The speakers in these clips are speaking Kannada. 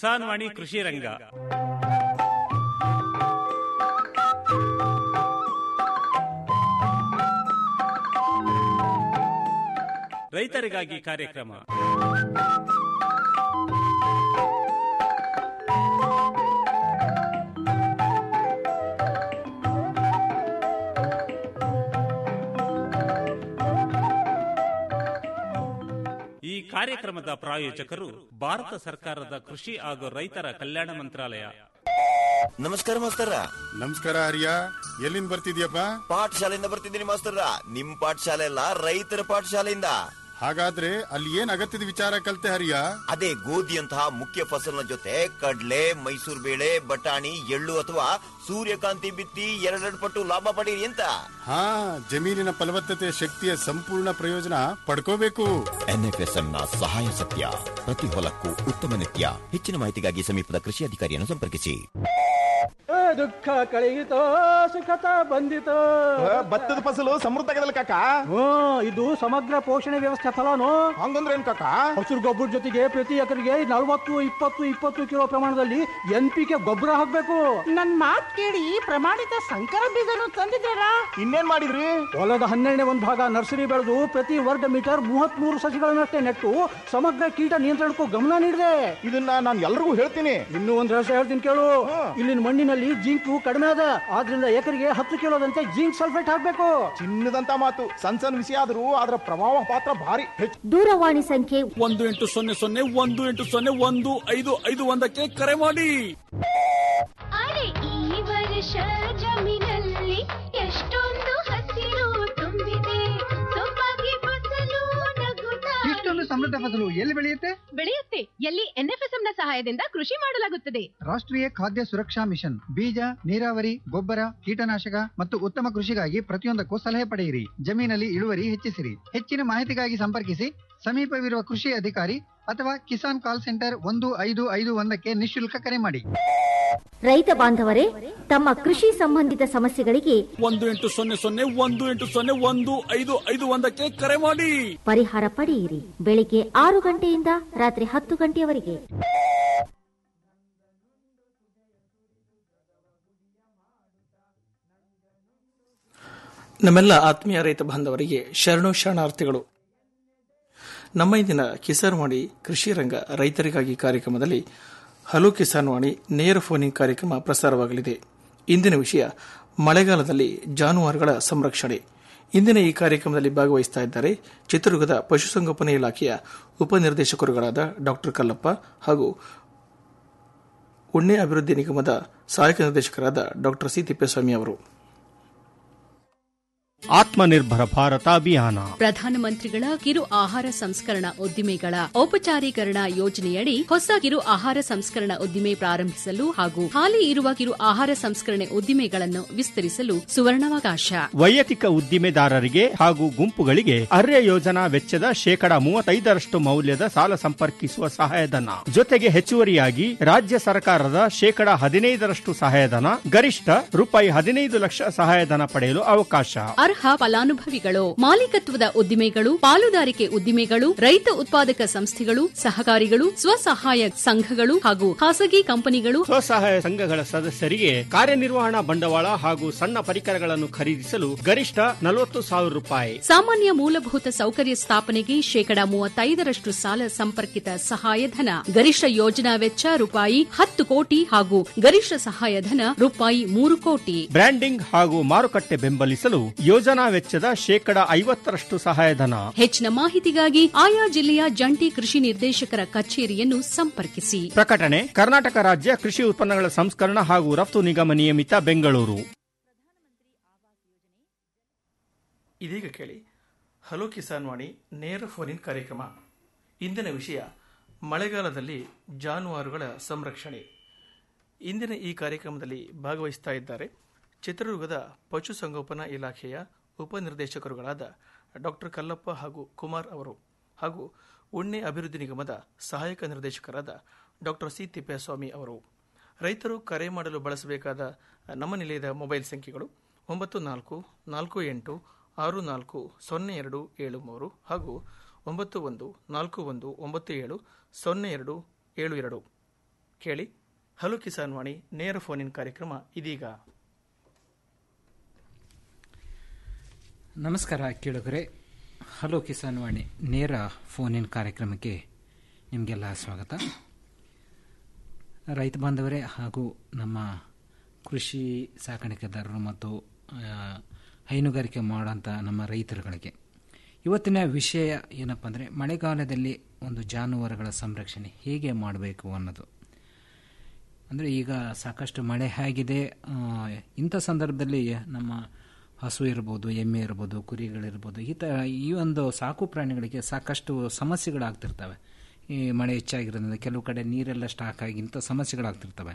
ಕಿಸಾನ್ ವಾಣಿ ಕೃಷಿ ರಂಗ ರೈತರಿಗಾಗಿ ಕಾರ್ಯಕ್ರಮ ಈ ಕಾರ್ಯಕ್ರಮದ ಪ್ರಾಯೋಜಕರು ಭಾರತ ಸರ್ಕಾರದ ಕೃಷಿ ಹಾಗೂ ರೈತರ ಕಲ್ಯಾಣ ಮಂತ್ರಾಲಯ ನಮಸ್ಕಾರ ಮಾಸ್ತರ ನಮಸ್ಕಾರ ಹರಿಯ ಎಲ್ಲಿಂದ ಬರ್ತಿದ್ಯಪ್ಪ ಪಾಠಶಾಲೆಯಿಂದ ಬರ್ತಿದ್ದೀನಿ ಮಾಸ್ತರ ನಿಮ್ ಪಾಠಶಾಲೆ ಅಲ್ಲ ರೈತರ ಪಾಠಶಾಲೆಯಿಂದ ಹಾಗಾದ್ರೆ ಅಲ್ಲಿ ಏನ್ ಅಗತ್ಯದ ವಿಚಾರ ಕಲ್ತೆ ಹರಿಯ ಅದೇ ಗೋಧಿಯಂತಹ ಮುಖ್ಯ ಫಸಲಿನ ಜೊತೆ ಕಡ್ಲೆ ಮೈಸೂರು ಬೇಳೆ ಬಟಾಣಿ ಎಳ್ಳು ಅಥವಾ ಸೂರ್ಯಕಾಂತಿ ಬಿತ್ತಿ ಎರಡೆರಡು ಪಟ್ಟು ಲಾಭ ಪಡೀರಿ ಅಂತ ಹಾ ಜಮೀನಿನ ಫಲವತ್ತತೆ ಶಕ್ತಿಯ ಸಂಪೂರ್ಣ ಪ್ರಯೋಜನ ಪಡ್ಕೋಬೇಕು ಎನ್ಎಫ್ಎಸ್ಎಂ ನ ಸಹಾಯ ಸತ್ಯ ಪ್ರತಿ ಹೊಲಕ್ಕೂ ಉತ್ತಮ ನಿತ್ಯ ಹೆಚ್ಚಿನ ಮಾಹಿತಿಗಾಗಿ ಸಮೀಪದ ಕೃಷಿ ಅಧಿಕಾರಿಯನ್ನು ಸಂಪರ್ಕಿಸಿ ದುಃಖ ಕಳೆಯಿತೋ ಸುಖತ ಬಂದಿತೋ ಭತ್ತದ ಫಸಲು ಸಮೃದ್ಧ ಆಗದಲ್ಲ ಕಾಕ ಹ್ಮ್ ಇದು ಸಮಗ್ರ ಪೋಷಣೆ ವ್ಯವಸ್ಥೆ ಫಲನು ಹಂಗಂದ್ರೆ ಏನ್ ಕಾಕ ಹಸಿರು ಗೊಬ್ಬರ ಜೊತೆಗೆ ಪ್ರತಿ ಎಕರೆಗೆ ನಲವತ್ತು ಇಪ್ಪತ್ತು ಇಪ್ಪತ್ತು ಕಿಲೋ ಪ್ರಮಾಣದಲ್ಲಿ ಎನ್ ಪಿ ಕೆ ಗೊಬ್ಬರ ಹಾಕ್ಬೇಕು ನನ್ ಮಾತ್ ಕೇಳಿ ಪ್ರಮಾಣಿತ ಸಂಕರ ಬೀಜನು ತಂದಿದ್ದೀರಾ ಇನ್ನೇನ್ ಮಾಡಿದ್ರಿ ಹೊಲದ ಹನ್ನೆರಡನೇ ಒಂದು ಭಾಗ ನರ್ಸರಿ ಬೆಳೆದು ಪ್ರತಿ ವರ್ಗ ಮೀಟರ್ ಮೂವತ್ತ್ ಮೂರು ಸಸಿಗಳನ್ನಷ್ಟೇ ನೆಟ್ಟು ಸಮಗ್ರ ಕೀಟ ನಿಯಂತ್ರಣಕ್ಕೂ ಗಮನ ನೀಡಿದೆ ಇದನ್ನ ನಾನು ಎಲ್ರಿಗೂ ಹೇಳ್ತೀನಿ ಇನ್ನೂ ಒಂದ್ ರಹಸ್ಯ ಹೇಳ್ತೀನಿ ಕೇಳು ಇಲ್ಲಿನ ಮಣ್ಣಿನಲ್ಲಿ ಜಿಂಕು ಕಡಿಮೆ ಅದ ಆದ್ರಿಂದ ಎಕರೆಗೆ ಹತ್ತು ಕಿಲೋದಂತೆ ಜಿಂಕ್ ಸಲ್ಫೇಟ್ ಹಾಕ್ಬೇಕು ಚಿನ್ನದಂತ ಮಾತು ಸಣ್ಣ ಸಣ್ಣ ವಿಷಯ ಆದ್ರೂ ಅದರ ಪ್ರಭಾವ ಪಾತ್ರ ಭಾರಿ ಹೆಚ್ಚು ದೂರವಾಣಿ ಸಂಖ್ಯೆ ಒಂದು ಎಂಟು ಸೊನ್ನೆ ಸೊನ್ನೆ ಒಂದು ಎಂಟು ಸೊನ್ನೆ ಒಂದು ಐದು ಐದು ಒಂದಕ್ಕೆ ಕರೆ ಮಾಡಿ ಅರೆ ಈ ವರ್ಷ ಜಮೀನಲ್ಲಿ ಎಷ್ಟೊಂದು ಹಸಿರು ತುಂಬಿದೆ ಸೊಬಗೆ ಫಸಲು ನಗುತ್ತಾ ಇಷ್ಟೊಂದು ಸಮೃದ್ಧ ಫಸಲು ಎಲ್ಲಿ ಬೆಳೆಯುತ್ತೆ ಬೆಳೆಯುತ್ತೆ ಎಲ್ಲಿ ಎನ್ಎಫ್ಎಸ್ಎಂ ನ ಸಹಾಯದಿಂದ ಕೃಷಿ ಮಾಡಲಾಗುತ್ತದೆ ರಾಷ್ಟ್ರೀಯ ಖಾದ್ಯ ಸುರಕ್ಷಾ ಮಿಷನ್ ಬೀಜ ನೀರಾವರಿ ಗೊಬ್ಬರ ಕೀಟನಾಶಕ ಮತ್ತು ಉತ್ತಮ ಕೃಷಿಗಾಗಿ ಪ್ರತಿಯೊಂದಕ್ಕೂ ಸಲಹೆ ಪಡೆಯಿರಿ ಜಮೀನಲ್ಲಿ ಇಳುವರಿ ಹೆಚ್ಚಿಸಿರಿ ಹೆಚ್ಚಿನ ಮಾಹಿತಿಗಾಗಿ ಸಂಪರ್ಕಿಸಿ ಸಮೀಪವಿರುವ ಕೃಷಿ ಅಧಿಕಾರಿ ಅಥವಾ ಕಿಸಾನ್ ಕಾಲ್ ಸೆಂಟರ್ ಒಂದು ಐದು ಐದು ಒಂದಕ್ಕೆ ನಿಶುಲ್ಕ ಕರೆ ಮಾಡಿ ರೈತ ಬಾಂಧವರೇ ತಮ್ಮ ಕೃಷಿ ಸಂಬಂಧಿತ ಸಮಸ್ಯೆಗಳಿಗೆ ಒಂದು ಎಂಟು ಸೊನ್ನೆ ಸೊನ್ನೆ ಒಂದು ಎಂಟು ಸೊನ್ನೆ ಒಂದು ಐದು ಐದು ಒಂದಕ್ಕೆ ಕರೆ ಮಾಡಿ ಪರಿಹಾರ ಪಡೆಯಿರಿ ಬೆಳಿಗ್ಗೆ ಆರು ಗಂಟೆಯಿಂದ ರಾತ್ರಿ ಹತ್ತು ಗಂಟೆಯವರೆಗೆ ನಮ್ಮೆಲ್ಲ ಆತ್ಮೀಯ ರೈತ ಬಾಂಧವರಿಗೆ ಶರಣು ಶರಣಾರ್ಥಿಗಳು ನಮ್ಮ ಇಂದಿನ ಕಿಸಾನ್ ವಾಣಿ ಕೃಷಿ ರಂಗ ರೈತರಿಗಾಗಿ ಕಾರ್ಯಕ್ರಮದಲ್ಲಿ ಹಲೋ ಕಿಸಾನ್ ವಾಣಿ ನೇರ ಫೋನಿಂಗ್ ಕಾರ್ಯಕ್ರಮ ಪ್ರಸಾರವಾಗಲಿದೆ ಇಂದಿನ ವಿಷಯ ಮಳೆಗಾಲದಲ್ಲಿ ಜಾನುವಾರುಗಳ ಸಂರಕ್ಷಣೆ ಇಂದಿನ ಈ ಕಾರ್ಯಕ್ರಮದಲ್ಲಿ ಭಾಗವಹಿಸ್ತಾ ಇದ್ದಾರೆ ಚಿತ್ರದುರ್ಗದ ಪಶುಸಂಗೋಪನಾ ಇಲಾಖೆಯ ಉಪನಿರ್ದೇಶಕರುಗಳಾದ ಡಾಕ್ಟರ್ ಕಲ್ಲಪ್ಪ ಹಾಗೂ ಉಣ್ಣೆ ಅಭಿವೃದ್ಧಿ ನಿಗಮದ ಸಹಾಯಕ ನಿರ್ದೇಶಕರಾದ ಡಾಕ್ಟರ್ ಸಿ ತಿಪ್ಪೇಸ್ವಾಮಿ ಅವರು ಆತ್ಮನಿರ್ಭರ ಭಾರತ ಅಭಿಯಾನ ಪ್ರಧಾನಮಂತ್ರಿಗಳ ಕಿರು ಆಹಾರ ಸಂಸ್ಕರಣಾ ಉದ್ದಿಮೆಗಳ ಔಪಚಾರೀಕರಣ ಯೋಜನೆಯಡಿ ಹೊಸ ಕಿರು ಆಹಾರ ಸಂಸ್ಕರಣಾ ಉದ್ದಿಮೆ ಪ್ರಾರಂಭಿಸಲು ಹಾಗೂ ಹಾಲಿ ಇರುವ ಕಿರು ಆಹಾರ ಸಂಸ್ಕರಣೆ ಉದ್ದಿಮೆಗಳನ್ನು ವಿಸ್ತರಿಸಲು ಸುವರ್ಣಾವಕಾಶ ವೈಯಕ್ತಿಕ ಉದ್ದಿಮೆದಾರರಿಗೆ ಹಾಗೂ ಗುಂಪುಗಳಿಗೆ ಅರ್ಯ ಯೋಜನಾ ವೆಚ್ಚದ ಶೇಕಡಾ ಮೂವತ್ತೈದರಷ್ಟು ಮೌಲ್ಯದ ಸಾಲ ಸಂಪರ್ಕಿಸುವ ಸಹಾಯಧನ ಜೊತೆಗೆ ಹೆಚ್ಚುವರಿಯಾಗಿ ರಾಜ್ಯ ಸರ್ಕಾರದ ಶೇಕಡಾ ಹದಿನೈದರಷ್ಟು ಸಹಾಯಧನ ಗರಿಷ್ಠ ರೂಪಾಯಿ ಹದಿನೈದು ಲಕ್ಷ ಸಹಾಯಧನ ಪಡೆಯಲು ಅವಕಾಶ ಅರ್ಹ ಫಲಾನುಭವಿಗಳು ಮಾಲೀಕತ್ವದ ಉದ್ದಿಮೆಗಳು ಪಾಲುದಾರಿಕೆ ಉದ್ದಿಮೆಗಳು ರೈತ ಉತ್ಪಾದಕ ಸಂಸ್ಥೆಗಳು ಸಹಕಾರಿಗಳು ಸ್ವಸಹಾಯ ಸಂಘಗಳು ಹಾಗೂ ಖಾಸಗಿ ಕಂಪನಿಗಳು ಸ್ವಸಹಾಯ ಸಂಘಗಳ ಸದಸ್ಯರಿಗೆ ಕಾರ್ಯನಿರ್ವಹಣಾ ಬಂಡವಾಳ ಹಾಗೂ ಸಣ್ಣ ಪರಿಕರಗಳನ್ನು ಖರೀದಿಸಲು ಗರಿಷ್ಠ ನಲವತ್ತು ಸಾವಿರ ರೂಪಾಯಿ ಸಾಮಾನ್ಯ ಮೂಲಭೂತ ಸೌಕರ್ಯ ಸ್ಥಾಪನೆಗೆ ಶೇಕಡಾ ಮೂವತ್ತೈದರಷ್ಟು ಸಾಲ ಸಂಪರ್ಕಿತ ಸಹಾಯಧನ ಗರಿಷ್ಠ ಯೋಜನಾ ವೆಚ್ಚ ರೂಪಾಯಿ ಹತ್ತು ಕೋಟಿ ಹಾಗೂ ಗರಿಷ್ಠ ಸಹಾಯಧನ ರೂಪಾಯಿ ಮೂರು ಕೋಟಿ ಬ್ರ್ಯಾಂಡಿಂಗ್ ಹಾಗೂ ಮಾರುಕಟ್ಟೆ ಬೆಂಬಲಿಸಲು ಯೋಜನಾ ವೆಚ್ಚದ ಶೇಕಡಾ ಐವತ್ತರಷ್ಟು ಸಹಾಯಧನ ಹೆಚ್ಚಿನ ಮಾಹಿತಿಗಾಗಿ ಆಯಾ ಜಿಲ್ಲೆಯ ಜಂಟಿ ಕೃಷಿ ನಿರ್ದೇಶಕರ ಕಚೇರಿಯನ್ನು ಸಂಪರ್ಕಿಸಿ ಪ್ರಕಟಣೆ ಕರ್ನಾಟಕ ರಾಜ್ಯ ಕೃಷಿ ಉತ್ಪನ್ನಗಳ ಸಂಸ್ಕರಣ ಹಾಗೂ ರಫ್ತು ನಿಗಮ ನಿಯಮಿತ ಬೆಂಗಳೂರು ಇದೀಗ ಕೇಳಿ ಹಲೋ ಕಿಸಾನ್ ವಾಣಿ ನೇರ ಫೋನಿನ್ ಕಾರ್ಯಕ್ರಮ ಇಂದಿನ ವಿಷಯ ಮಳೆಗಾಲದಲ್ಲಿ ಜಾನುವಾರುಗಳ ಸಂರಕ್ಷಣೆ ಇಂದಿನ ಈ ಕಾರ್ಯಕ್ರಮದಲ್ಲಿ ಭಾಗವಹಿಸ್ತಾ ಇದ್ದಾರೆ ಚಿತ್ರದುರ್ಗದ ಪಶುಸಂಗೋಪನಾ ಇಲಾಖೆಯ ಉಪನಿರ್ದೇಶಕರುಗಳಾದ ಡಾಕ್ಟರ್ ಕಲ್ಲಪ್ಪ ಹಾಗೂ ಕುಮಾರ್ ಅವರು ಹಾಗೂ ಉಣ್ಣೆ ಅಭಿವೃದ್ಧಿ ನಿಗಮದ ಸಹಾಯಕ ನಿರ್ದೇಶಕರಾದ ಡಾಕ್ಟರ್ ಸಿ ತಿಪ್ಪೇಸ್ವಾಮಿ ಅವರು ರೈತರು ಕರೆ ಮಾಡಲು ಬಳಸಬೇಕಾದ ನಮ್ಮ ನಿಲಯದ ಮೊಬೈಲ್ ಸಂಖ್ಯೆಗಳು ಒಂಬತ್ತು ನಾಲ್ಕು ನಾಲ್ಕು ಎಂಟು ಆರು ನಾಲ್ಕು ಸೊನ್ನೆ ಎರಡು ಏಳು ಮೂರು ಹಾಗೂ ಒಂಬತ್ತು ಒಂದು ನಾಲ್ಕು ಒಂದು ಒಂಬತ್ತು ಏಳು ಸೊನ್ನೆ ಎರಡು ಏಳು ಎರಡು ಕೇಳಿ ಹಲೋ ಕಿಸಾನ್ ವಾಣಿ ನೇರ ಫೋನಿನ್ ಕಾರ್ಯಕ್ರಮ ಇದೀಗ ನಮಸ್ಕಾರ ಕೇಳುಗರೆ ಹಲೋ ಕಿಸಾನ್ ವಾಣಿ ನೇರ ಫೋನ್ ಇನ್ ಕಾರ್ಯಕ್ರಮಕ್ಕೆ ನಿಮಗೆಲ್ಲ ಸ್ವಾಗತ ರೈತ ಬಾಂಧವರೇ ಹಾಗೂ ನಮ್ಮ ಕೃಷಿ ಸಾಕಾಣಿಕೆದಾರರು ಮತ್ತು ಆ, ಹೈನುಗಾರಿಕೆ ಮಾಡೋಂಥ ನಮ್ಮ ರೈತರುಗಳಿಗೆ ಇವತ್ತಿನ ವಿಷಯ ಏನಪ್ಪ ಅಂದರೆ ಮಳೆಗಾಲದಲ್ಲಿ ಒಂದು ಜಾನುವಾರುಗಳ ಸಂರಕ್ಷಣೆ ಹೇಗೆ ಮಾಡಬೇಕು ಅನ್ನೋದು ಅಂದರೆ ಈಗ ಸಾಕಷ್ಟು ಮಳೆ ಆಗಿದೆ ಆ, ಇಂಥ ಸಂದರ್ಭದಲ್ಲಿ ನಮ್ಮ ಹಸು ಇರ್ಬೋದು ಎಮ್ಮೆ ಇರ್ಬೋದು ಕುರಿಗಳಿರ್ಬೋದು ಈ ಥರ ಈ ಒಂದು ಸಾಕು ಪ್ರಾಣಿಗಳಿಗೆ ಸಾಕಷ್ಟು ಸಮಸ್ಯೆಗಳಾಗ್ತಿರ್ತವೆ ಈ ಮಳೆ ಹೆಚ್ಚಾಗಿರೋದ್ರಿಂದ ಕೆಲವು ಕಡೆ ನೀರೆಲ್ಲ ಸ್ಟಾಕ್ ಆಗಿ ಇಂಥ ಸಮಸ್ಯೆಗಳಾಗ್ತಿರ್ತವೆ